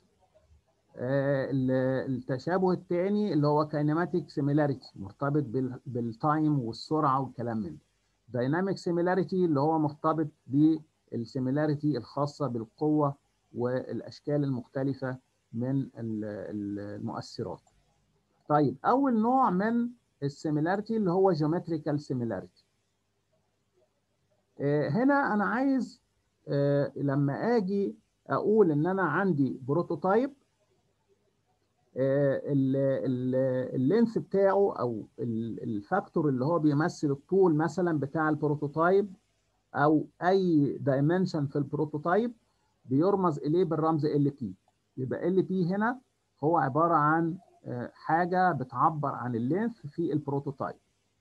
التشابه الثاني اللي هو كاينماتيك سيميلاريتي مرتبط بالتايم والسرعه والكلام من ده دايناميك سيميلاريتي اللي هو مرتبط بالسيميلاريتي الخاصه بالقوه والاشكال المختلفه من المؤثرات طيب اول نوع من السيميلاريتي اللي هو جيومتريكال سيميلاريتي هنا انا عايز لما اجي اقول ان انا عندي بروتوتايب اللينث بتاعه او الفاكتور اللي هو بيمثل الطول مثلا بتاع البروتوتايب او اي دايمنشن في البروتوتايب بيرمز اليه بالرمز ال بي يبقى ال بي هنا هو عباره عن حاجه بتعبر عن اللينث في البروتوتايب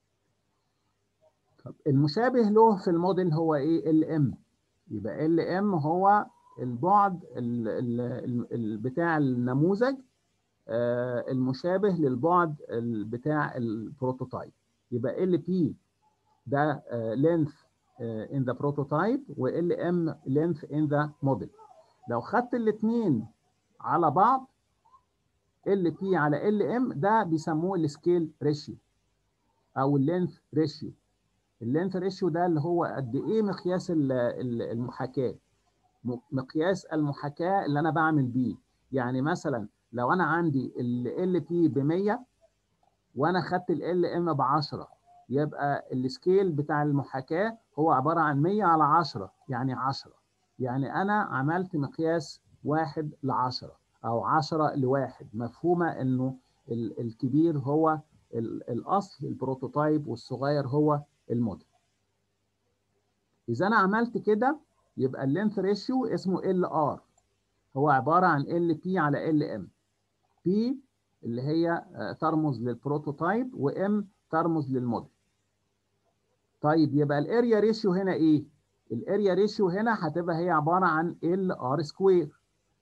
المشابه له في الموديل هو ايه ال ام يبقى ال ام هو البعد ال ال ال بتاع النموذج المشابه للبعد بتاع البروتوتايب يبقى ال بي ده لينث ان ذا بروتوتايب وال ام لينث ان ذا موديل لو خدت الاثنين على بعض ال بي على ال ام ده بيسموه السكيل ريشيو او اللينث ريشيو اللينث ريشيو ده اللي هو قد ايه مقياس المحاكاه مقياس المحاكاه اللي انا بعمل بيه يعني مثلا لو انا عندي ال بي ب 100 وانا خدت ال ام ب 10 يبقى السكيل بتاع المحاكاه هو عباره عن 100 على 10 يعني 10 يعني انا عملت مقياس 1 ل 10 او 10 لواحد مفهومه انه الكبير هو الاصل البروتوتايب والصغير هو الموديل اذا انا عملت كده يبقى اللينث ريشيو اسمه ال ار هو عباره عن ال بي على ال ام بي اللي هي ترمز للبروتوتايب وام ترمز للموديل طيب يبقى الاريا ريشيو هنا ايه الاريا ريشيو هنا هتبقى هي عباره عن ال ار سكوير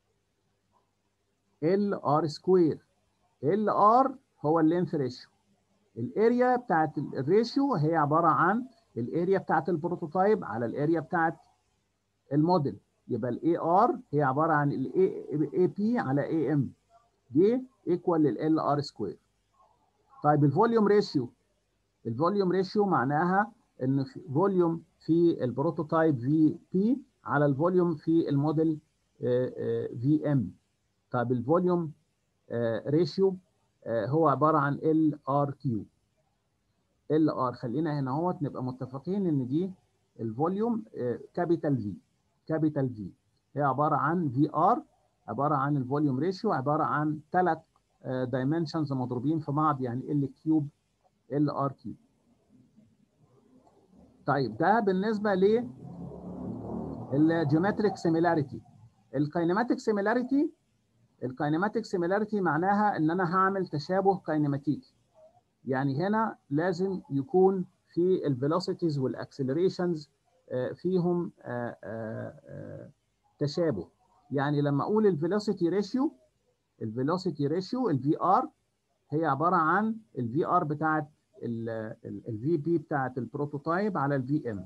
ال ار سكوير ال ار هو اللينث ريشيو الاريا بتاعت الريشيو هي عباره عن الاريا بتاعت البروتوتايب على الاريا بتاعت الموديل يبقى الاي ار هي عباره عن الاي بي على اي ام دي ايكوال لل ار سكوير طيب الفوليوم ريشيو الفوليوم ريشيو معناها ان فوليوم في البروتوتايب في بي على الفوليوم في الموديل في ام طيب الفوليوم ريشيو هو عباره عن ال ار كيو ال ار خلينا هنا اهوت نبقى متفقين ان دي الفوليوم كابيتال في كابيتال في هي عباره عن في ار عباره عن الفوليوم ريشيو عباره عن ثلاث دايمنشنز مضروبين في بعض يعني ال كيوب ال ار كيوب طيب ده بالنسبه ل الجيومتريك سيميلاريتي الكاينماتيك سيميلاريتي الكاينماتيك سيميلاريتي معناها ان انا هعمل تشابه كاينماتيكي يعني هنا لازم يكون في الفيلوسيتيز والاكسلريشنز فيهم تشابه يعني لما اقول الفيلوسيتي ريشيو الفيلوسيتي ريشيو الفي ار هي عباره عن الفي ار بتاعت الفي بي بتاعت البروتوتايب على الفي ام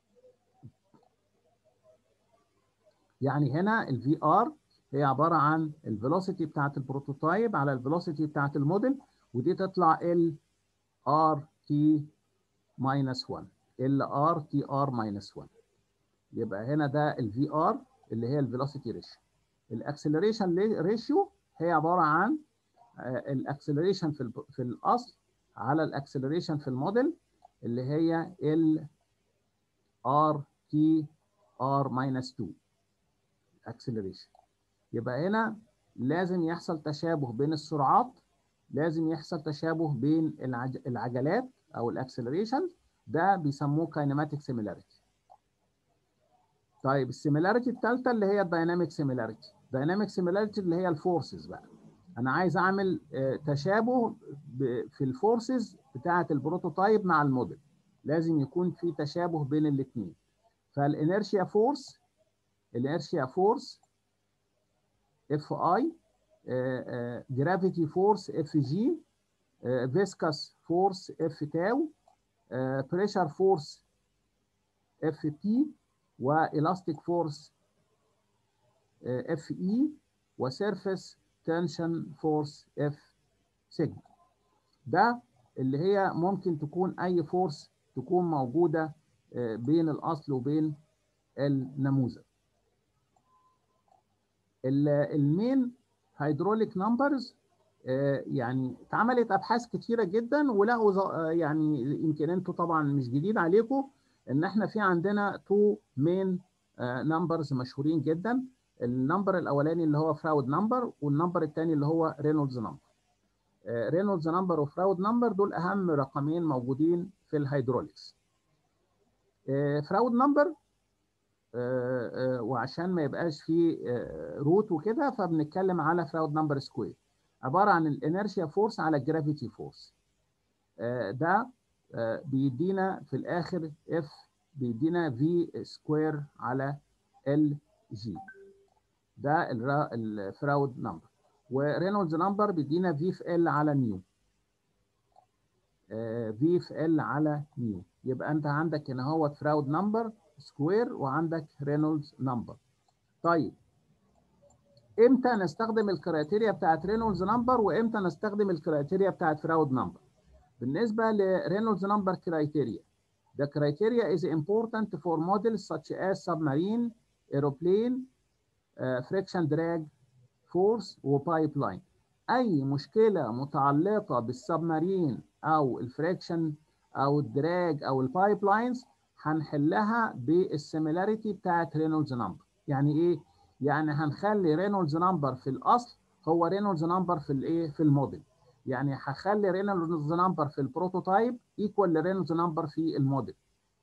يعني هنا الفي ار هي عباره عن الفيلوسيتي بتاعت البروتوتايب على الفيلوسيتي بتاعت الموديل ودي تطلع ال ار تي ماينس 1 ال ار تي ار ماينس 1 يبقى هنا ده الفي ار اللي هي الفيلوسيتي ريشيو الاكسلريشن ريشيو هي عباره عن الاكسلريشن في في الاصل على الاكسلريشن في الموديل اللي هي ال ار تي ار ماينس 2 اكسلريشن يبقى هنا لازم يحصل تشابه بين السرعات لازم يحصل تشابه بين العج... العجلات او الاكسلريشن ده بيسموه كاينماتيك سيميلاريتي طيب السيميلاريتي الثالثه اللي هي الدايناميك سيميلاريتي دايناميك سيميلاريتي اللي هي الفورسز بقى انا عايز اعمل تشابه في الفورسز بتاعه البروتوتايب مع الموديل لازم يكون في تشابه بين الاثنين فالانيرشيا فورس الانيرشيا فورس اف اي جرافيتي فورس اف جي فيسكاس فورس اف تاو بريشر فورس اف بي والاستيك فورس اف اي وسيرفيس تنشن فورس اف سيجما ده اللي هي ممكن تكون اي فورس تكون موجوده بين الاصل وبين النموذج المين هيدروليك نمبرز يعني اتعملت ابحاث كتيره جدا ولقوا يعني يمكن انتوا طبعا مش جديد عليكم ان احنا في عندنا تو مين نمبرز مشهورين جدا النمبر الاولاني اللي هو فراود نمبر والنمبر الثاني اللي هو رينولدز نمبر رينولدز نمبر وفراود نمبر دول اهم رقمين موجودين في الهيدروليكس فراود نمبر وعشان ما يبقاش فيه روت وكده فبنتكلم على فراود نمبر سكوير عباره عن الانرشيا فورس على الجرافيتي فورس ده بيدينا في الاخر اف بيدينا في سكوير على ال جي ده الفراود نمبر ورينولدز نمبر بيدينا في في ال على نيو في في ال على نيو يبقى انت عندك هنا هو فراود نمبر سكوير وعندك رينولدز نمبر طيب امتى نستخدم الكرايتيريا بتاعت رينولدز نمبر وامتى نستخدم الكرايتيريا بتاعت فراود نمبر بالنسبه لرينولدز نمبر كرايتيريا The criteria is important for models such as submarine, aeroplane, uh, friction drag, force وبايب أي مشكلة متعلقة بالسبمارين أو الفريكشن أو الدراج أو البايب لاينز هنحلها بالسيميلاريتي بتاعت رينولدز نمبر يعني ايه يعني هنخلي رينولدز نمبر في الاصل هو رينولدز نمبر في الايه في الموديل يعني هخلي رينولدز نمبر في البروتوتايب ايكوال لرينولدز نمبر في الموديل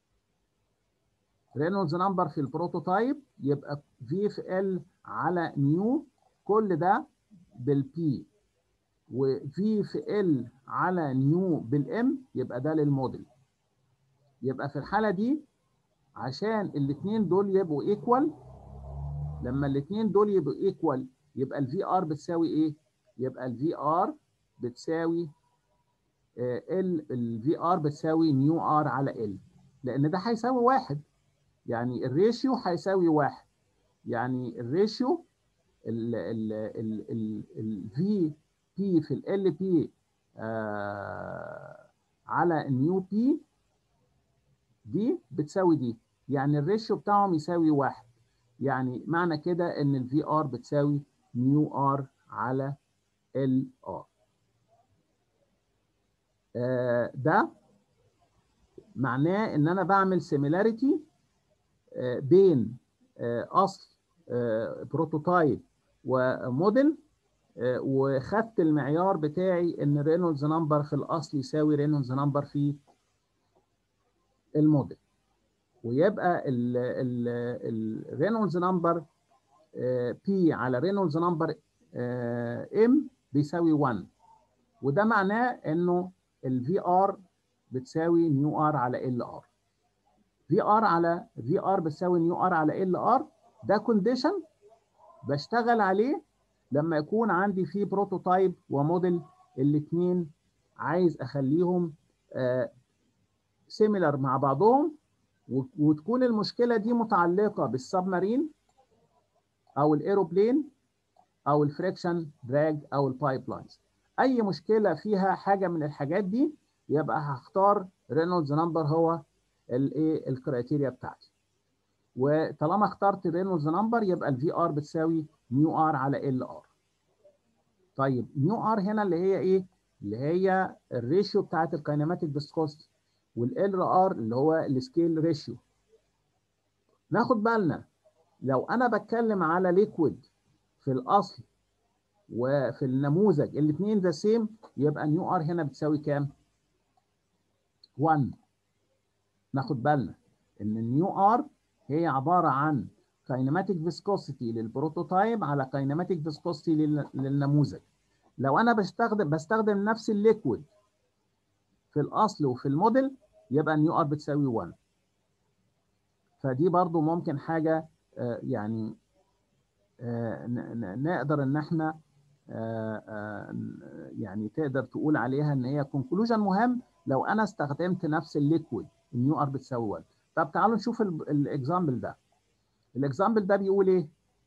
رينولدز نمبر في البروتوتايب يبقى في في ال على نيو كل ده بالبي وفي في ال على نيو بالام يبقى ده للموديل يبقى في الحالة دي عشان الاثنين دول يبقوا ايكوال لما الاثنين دول يبقوا ايكوال يبقى الفي ار بتساوي ايه؟ يبقى الفي ار بتساوي ال الفي ار بتساوي نيو ار على ال لان ده هيساوي واحد يعني الريشيو هيساوي واحد يعني الريشيو ال ال ال ال الفي بي في ال بي على نيو بي دي بتساوي دي يعني الريشيو بتاعهم يساوي واحد يعني معنى كده ان الفي ار بتساوي نيو ار على ال ار آه ده معناه ان انا بعمل سيميلاريتي آه بين آه اصل بروتوتايب وموديل وخدت المعيار بتاعي ان رينولدز نمبر في الاصل يساوي رينولدز نمبر في الموديل ويبقى الرينولدز نمبر بي على رينولدز نمبر ام بيساوي 1 وده معناه انه الفي ار بتساوي نيو ار على ال ار في ار على في ار بتساوي نيو ار على ال ار ده كونديشن بشتغل عليه لما يكون عندي فيه بروتوتايب وموديل الاثنين عايز اخليهم سيميلر مع بعضهم وتكون المشكله دي متعلقه بالسبمارين او الايروبلين او الفريكشن دراج او البايب لاينز اي مشكله فيها حاجه من الحاجات دي يبقى هختار رينولدز نمبر هو الايه الكرايتيريا بتاعتي وطالما اخترت رينولدز نمبر يبقى الفي ار بتساوي نيو ار على ال ار طيب نيو ار هنا اللي هي ايه اللي هي الريشيو بتاعت الكاينماتيك فيسكوستي والال ار اللي هو السكيل ريشيو ناخد بالنا لو انا بتكلم على ليكويد في الاصل وفي النموذج الاثنين ذا سيم يبقى نيو ار هنا بتساوي كام 1 ناخد بالنا ان النيو ار هي عباره عن كاينماتيك فيسكوسيتي للبروتوتايب على كاينماتيك فيسكوسيتي للنموذج لو انا بستخدم بستخدم نفس الليكويد في الاصل وفي الموديل يبقى نيو ار بتساوي 1 فدي برضو ممكن حاجه آه يعني آه نقدر ان احنا آه يعني تقدر تقول عليها ان هي كونكلوجن مهم لو انا استخدمت نفس الليكويد النيو ار بتساوي 1 طب تعالوا نشوف الاكزامبل ده الاكزامبل ده بيقول ايه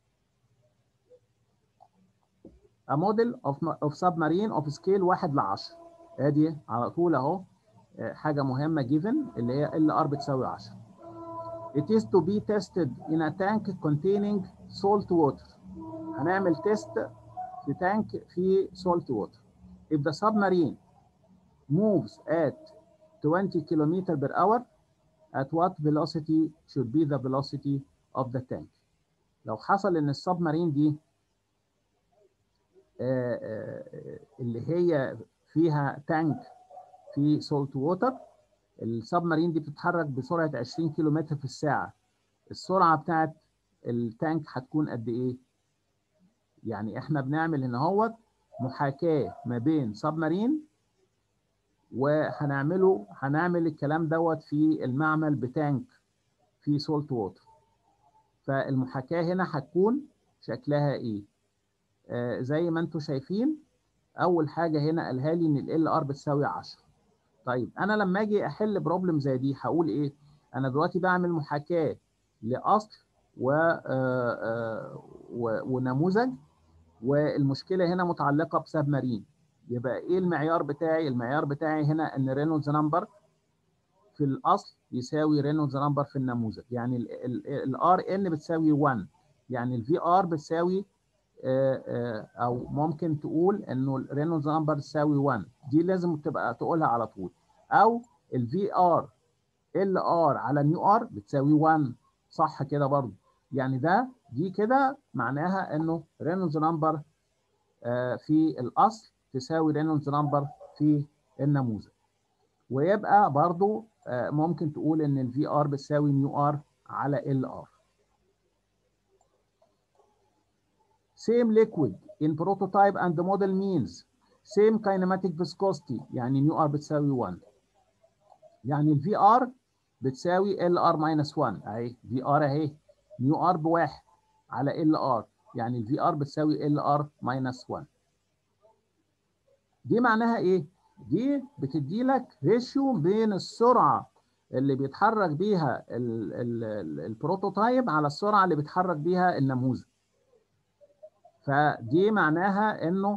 a model of, of submarine of scale 1 ل 10 ادي على طول اهو حاجه مهمه given اللي هي ال ار بتساوي 10 It is to be tested in a tank containing salt water هنعمل تيست في تانك فيه salt water If the submarine moves at 20 km per hour at what velocity should be the velocity of the tank لو حصل ان السبمارين دي آآ آآ اللي هي فيها تانك في سولت ووتر السبمارين دي بتتحرك بسرعه 20 كيلومتر في الساعه السرعه بتاعت التانك هتكون قد ايه يعني احنا بنعمل هنا اهوت محاكاه ما بين سبمارين وهنعمله هنعمل الكلام دوت في المعمل بتانك في سولت ووتر فالمحاكاه هنا هتكون شكلها ايه آه زي ما انتم شايفين اول حاجه هنا قالها لي ان ال ار بتساوي 10 طيب انا لما اجي احل بروبلم زي دي هقول ايه انا دلوقتي بعمل محاكاه لاصل و آه آه ونموذج والمشكله هنا متعلقه بسب مارين يبقى ايه المعيار بتاعي المعيار بتاعي هنا ان رينولدز نمبر في الاصل يساوي رينولدز نمبر في النموذج يعني الار ان بتساوي 1 يعني الفي ار بتساوي او ممكن تقول انه الرينولدز نمبر تساوي 1 دي لازم تبقى تقولها على طول او الفي ار ال ار على نيو ار بتساوي 1 صح كده برضه يعني ده دي كده معناها انه رينولدز نمبر في الاصل تساوي رينولدز نمبر في النموذج ويبقى برضو ممكن تقول ان الفي ار بتساوي نيو ار على ال ار same liquid in prototype and model means same kinematic viscosity يعني نيو ار بتساوي 1 يعني الفي ار بتساوي ال ار ماينس 1 اهي في ار اهي نيو ار بواحد على ال ار يعني الفي ار بتساوي ال ار ماينس 1 دي معناها ايه؟ دي بتدي لك ريشيو بين السرعه اللي بيتحرك بيها ال ال ال البروتوتايب على السرعه اللي بيتحرك بيها النموذج. فدي معناها انه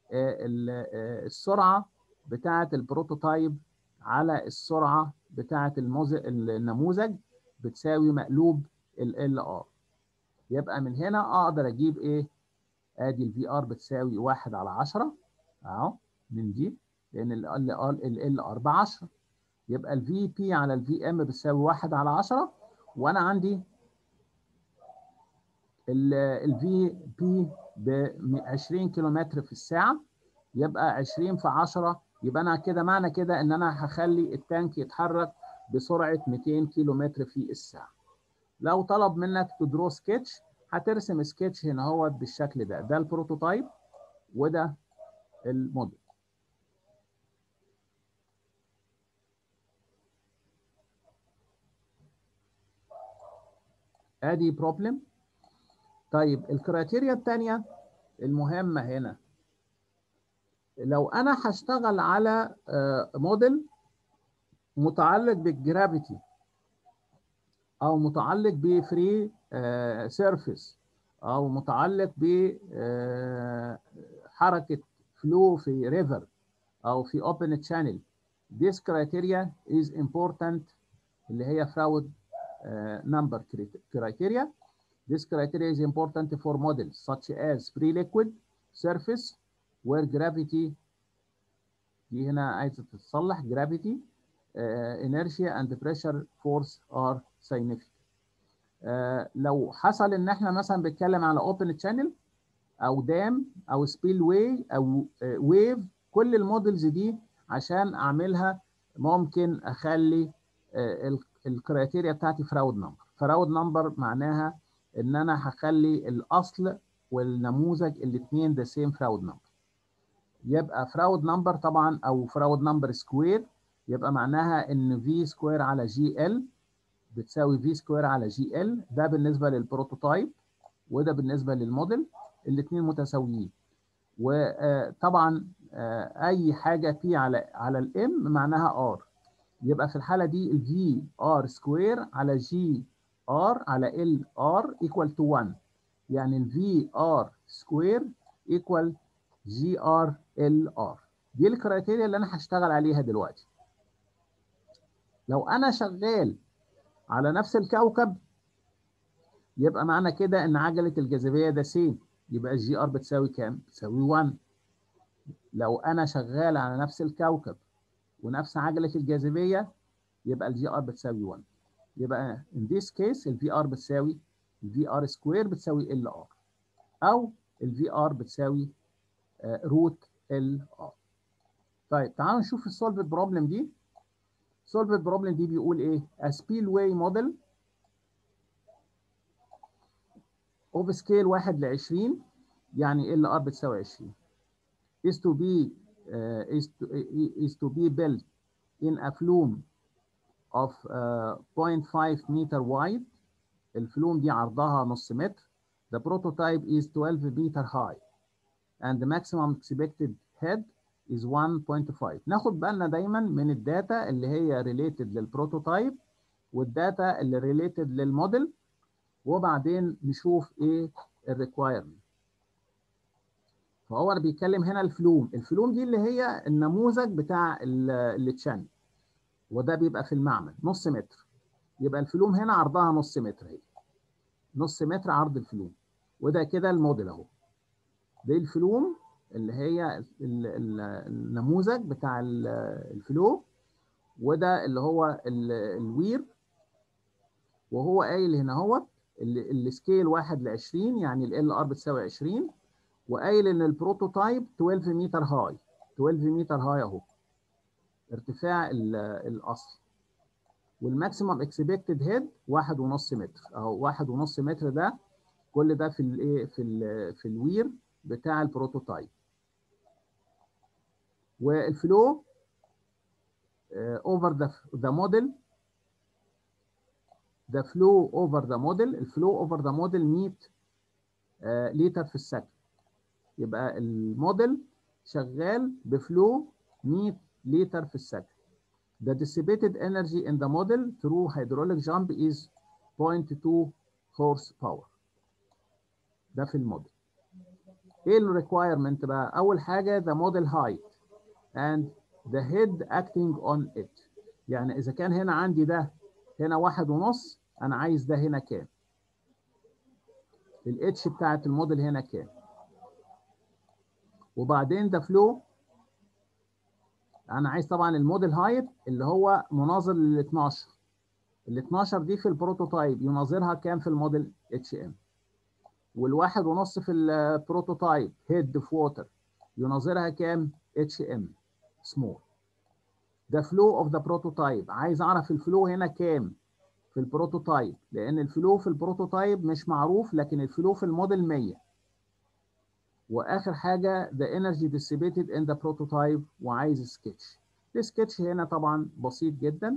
السرعه بتاعه البروتوتايب على السرعه بتاعه النموذج بتساوي مقلوب ال ار. يبقى من هنا اقدر اجيب ايه؟ ادي الفي ار بتساوي 1 على 10 اهو من دي لان ال ال ال ار ب 10 يبقى الفي بي على الفي ام بتساوي 1 على 10 وانا عندي الفي بي ب 20 كيلومتر في الساعه يبقى 20 في 10 يبقى انا كده معنى كده ان انا هخلي التانك يتحرك بسرعه 200 كيلومتر في الساعه لو طلب منك تدرو سكتش هترسم سكتش هنا هو بالشكل ده ده البروتوتايب وده الموديل ادي بروبلم طيب الكرايتيريا الثانيه المهمه هنا لو انا هشتغل على موديل متعلق بالجرافيتي او متعلق بفري سيرفيس او متعلق بحركه فلو في ريفر او في open channel this criteria is important اللي هي فراود uh, number criteria this criteria is important for models such as free liquid surface where gravity دي هنا عايزه تتصلح gravity uh, inertia and pressure force are significant آه لو حصل ان احنا مثلا بنتكلم على اوبن تشانل او دام او سبيل واي او ويف كل المودلز دي عشان اعملها ممكن اخلي الكريتيريا بتاعتي فراود نمبر فراود نمبر معناها ان انا هخلي الاصل والنموذج الاثنين ذا سيم فراود نمبر يبقى فراود نمبر طبعا او فراود نمبر سكوير يبقى معناها ان في سكوير على جي ال بتساوي في سكوير على جي ال ده بالنسبه للبروتوتايب وده بالنسبه للموديل الاثنين متساويين وطبعا اي حاجه بي على على الام معناها ار يبقى في الحاله دي الفي ار سكوير على جي ار على ال ار ايكوال تو 1 يعني الفي ار سكوير ايكوال جي ار ال ار دي الكرايتيريا اللي انا هشتغل عليها دلوقتي لو انا شغال على نفس الكوكب يبقى معنى كده ان عجله الجاذبيه ده سين يبقى الجي ار بتساوي كام؟ بتساوي 1 لو انا شغال على نفس الكوكب ونفس عجله الجاذبيه يبقى الجي ار بتساوي 1 يبقى in this case الفي ار بتساوي الفي ار سكوير بتساوي ال ار او الفي ار بتساوي روت ال ار طيب تعالوا نشوف السولفد بروبلم دي السولفد بروبلم دي بيقول ايه a spillway model of scale 1 ل 20 يعني ال ار بتساوي 20 is to be uh, is to is to be built in a flume of uh, 0.5 meter wide الفلوم دي عرضها نص متر the prototype is 12 meter high and the maximum expected head is 1.5 ناخد بالنا دايما من الداتا اللي هي related للبروتوتايب والداتا اللي related للموديل وبعدين نشوف ايه الريكوايرمنت فهو بيتكلم هنا الفلوم الفلوم دي اللي هي النموذج بتاع التشان وده بيبقى في المعمل نص متر يبقى الفلوم هنا عرضها نص متر هي نص متر عرض الفلوم وده كده الموديل اهو دي الفلوم اللي هي النموذج بتاع الفلو وده اللي هو الوير وهو قايل هنا اهوت السكيل 1 ل 20 يعني ال ار بتساوي 20 وقايل ان البروتوتايب 12 متر هاي 12 متر هاي اهو ارتفاع الاصل والماكسيمم اكسبكتد هيد 1.5 متر اهو 1.5 متر ده كل ده في الايه في ال في الوير بتاع البروتوتايب والفلو اوفر ذا ذا موديل ذا فلو اوفر ذا موديل الفلو اوفر ذا موديل 100 لتر في السكند يبقى الموديل شغال بفلو 100 لتر في السكند The dissipated energy in the model through hydraulic jump is 0.2 horsepower. ده في الموديل. ايه الريكوايرمنت بقى؟ أول حاجة the model height and the head acting on it. يعني إذا كان هنا عندي ده هنا واحد ونص أنا عايز ده هنا كام؟ الاتش بتاعت الموديل هنا كام؟ وبعدين ده فلو انا عايز طبعا الموديل هايت اللي هو مناظر لل 12 ال 12 دي في البروتوتايب يناظرها كام في الموديل اتش ام والواحد ونص في البروتوتايب هيد في ووتر يناظرها كام اتش ام سمول ده فلو اوف ذا بروتوتايب عايز اعرف الفلو هنا كام في البروتوتايب لان الفلو في البروتوتايب مش معروف لكن الفلو في الموديل 100 واخر حاجه the energy dissipated in the prototype وعايز سكتش السكتش هنا طبعا بسيط جدا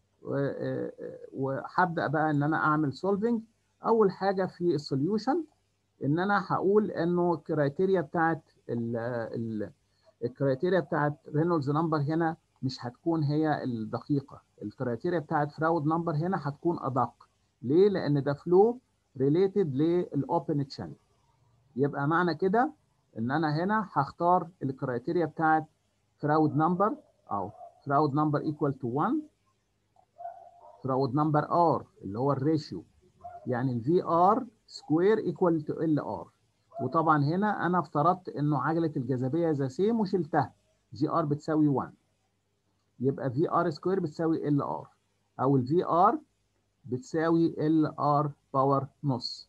وهبدا بقى ان انا اعمل سولفنج اول حاجه في السوليوشن ان انا هقول انه الكرايتيريا بتاعت الكرايتيريا بتاعت رينولدز نمبر هنا مش هتكون هي الدقيقه الكرايتيريا بتاعت فراود نمبر هنا هتكون ادق ليه لان ده فلو ريليتد للاوبن تشانل يبقى معنى كده ان انا هنا هختار الكرايتيريا بتاعت فراود نمبر او فراود نمبر ايكوال تو 1 فراود نمبر ار اللي هو الريشيو يعني الفي ار سكوير ايكوال تو ال ار وطبعا هنا انا افترضت انه عجله الجاذبيه ذا سيم وشلتها جي ار بتساوي 1 يبقى في ار سكوير بتساوي ال ار او الفي ار بتساوي ال ار باور نص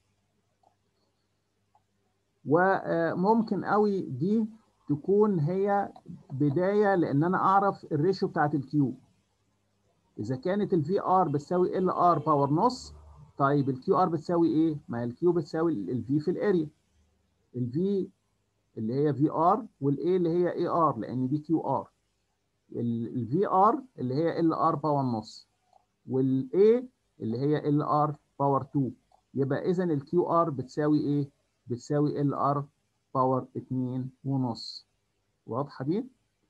وممكن قوي دي تكون هي بدايه لان انا اعرف الريشيو بتاعت الكيو اذا كانت الفي ار بتساوي ال ار باور نص طيب الكيو ار بتساوي ايه ما الكيو بتساوي الفي في الاريا الفي اللي هي في ار والاي اللي هي اي ار لان دي كيو ار الفي ار اللي هي ال ار باور نص والاي اللي هي ال ار باور 2 يبقى اذا الكيو ار بتساوي ايه بتساوي ال ار باور 2 ونص واضحه دي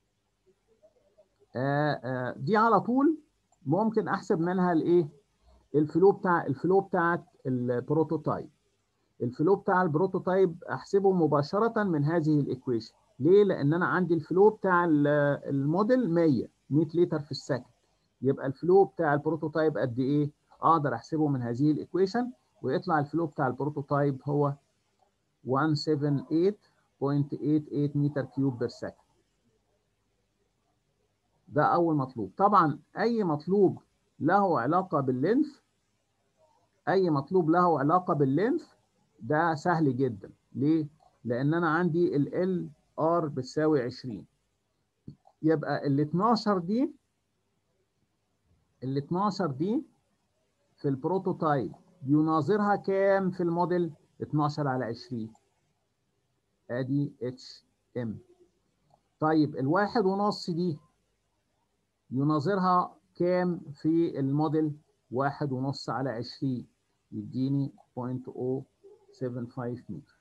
آه آه دي على طول ممكن احسب منها الايه الفلو بتاع الفلو بتاعت البروتوتايب الفلو بتاع البروتوتايب احسبه مباشره من هذه الايكويشن ليه لان انا عندي الفلو بتاع الموديل 100 100 لتر في السكند يبقى الفلو بتاع البروتوتايب قد ايه اقدر احسبه من هذه الايكويشن ويطلع الفلو بتاع البروتوتايب هو 178.88 متر كيوب بير سكند ده اول مطلوب طبعا اي مطلوب له علاقه باللينث اي مطلوب له علاقه باللينث ده سهل جدا ليه لان انا عندي ال ار بتساوي 20 يبقى ال 12 دي ال 12 دي في البروتوتايب يناظرها كام في الموديل 12 على 20 ادي اتش ام طيب الواحد ونص دي يناظرها كام في الموديل واحد ونص على 20 يديني 0.075 متر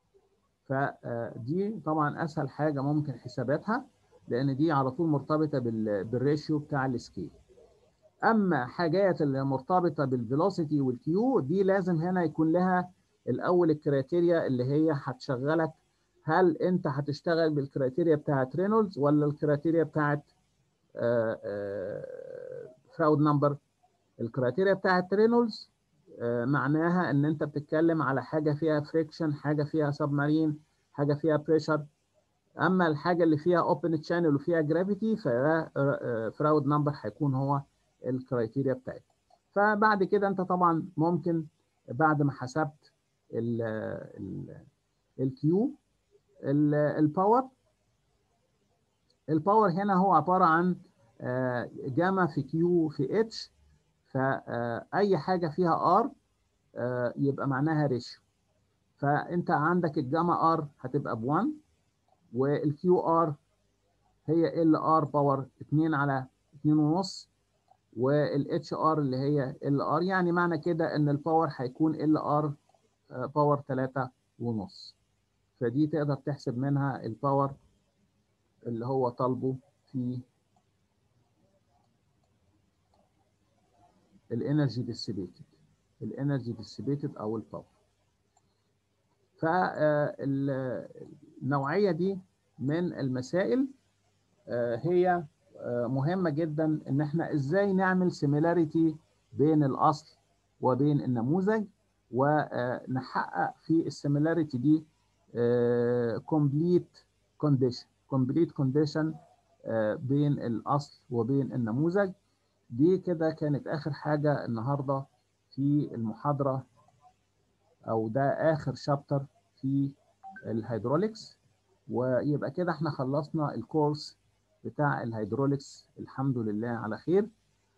فدي طبعا اسهل حاجه ممكن حساباتها لان دي على طول مرتبطه بالريشيو بتاع السكيل اما حاجات اللي مرتبطه بالفيلوسيتي والكيو دي لازم هنا يكون لها الاول الكريتيريا اللي هي هتشغلك هل انت هتشتغل بالكريتيريا بتاعت رينولدز ولا الكريتيريا بتاعت فراود نمبر الكريتيريا بتاعت رينولدز معناها ان انت بتتكلم على حاجه فيها فريكشن حاجه فيها سبمارين حاجه فيها بريشر اما الحاجه اللي فيها اوبن تشانل وفيها جرافيتي فراود نمبر هيكون هو الكرايتيريا بتاعتها فبعد كده انت طبعا ممكن بعد ما حسبت الكيو الباور الباور هنا هو عباره عن جاما في كيو في اتش فاي حاجه فيها ار يبقى معناها ريشيو فانت عندك الجاما ار هتبقى ب 1 والكيو ار هي ال ار باور 2 على 2 ونص والاتش ار اللي هي ال ار يعني معنى كده ان الباور هيكون ال ار باور 3 ونص فدي تقدر تحسب منها الباور اللي هو طالبه في الانرجي ديسيبيتد الانرجي ديسيبيتد او الباور فالنوعيه دي من المسائل هي مهمه جدا ان احنا ازاي نعمل سيميلاريتي بين الاصل وبين النموذج ونحقق في السيميلاريتي دي كومبليت كونديشن كومبليت كونديشن بين الاصل وبين النموذج دي كده كانت اخر حاجه النهارده في المحاضره او ده اخر شابتر في الهيدروليكس ويبقى كده احنا خلصنا الكورس بتاع الهيدروليكس الحمد لله على خير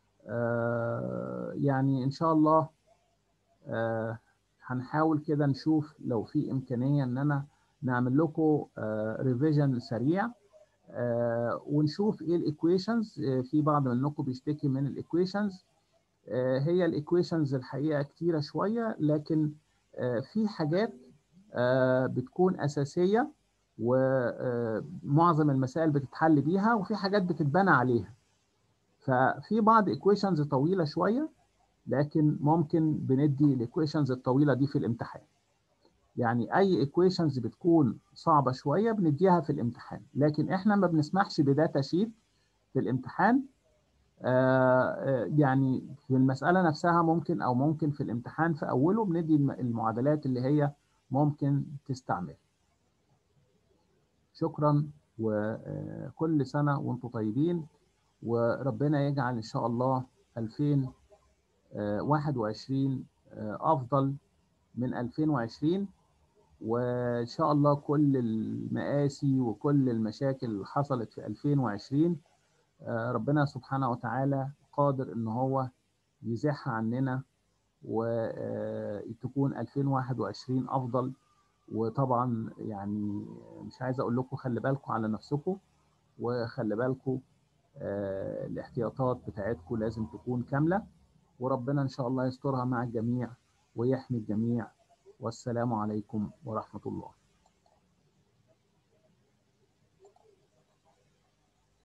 آه يعني ان شاء الله آه هنحاول كده نشوف لو في امكانيه ان انا نعمل لكم آه ريفيجن سريع آه ونشوف ايه الايكويشنز آه في بعض منكم بيشتكي من الايكويشنز آه هي الايكويشنز الحقيقه كتيره شويه لكن آه في حاجات آه بتكون اساسيه ومعظم المسائل بتتحل بيها وفي حاجات بتتبنى عليها ففي بعض ايكويشنز طويله شويه لكن ممكن بندي الايكويشنز الطويله دي في الامتحان يعني اي ايكويشنز بتكون صعبه شويه بنديها في الامتحان لكن احنا ما بنسمحش بداتا شيت في الامتحان آه يعني في المساله نفسها ممكن او ممكن في الامتحان في اوله بندي المعادلات اللي هي ممكن تستعمل شكرا وكل سنه وانتم طيبين وربنا يجعل ان شاء الله 2000 21 افضل من 2020 وان شاء الله كل المآسي وكل المشاكل اللي حصلت في 2020 ربنا سبحانه وتعالى قادر ان هو يزيحها عننا وتكون 2021 افضل وطبعا يعني مش عايز اقول لكم خلي بالكم على نفسكم وخلي بالكم الاحتياطات بتاعتكم لازم تكون كامله وربنا ان شاء الله يسترها مع الجميع ويحمي الجميع والسلام عليكم ورحمه الله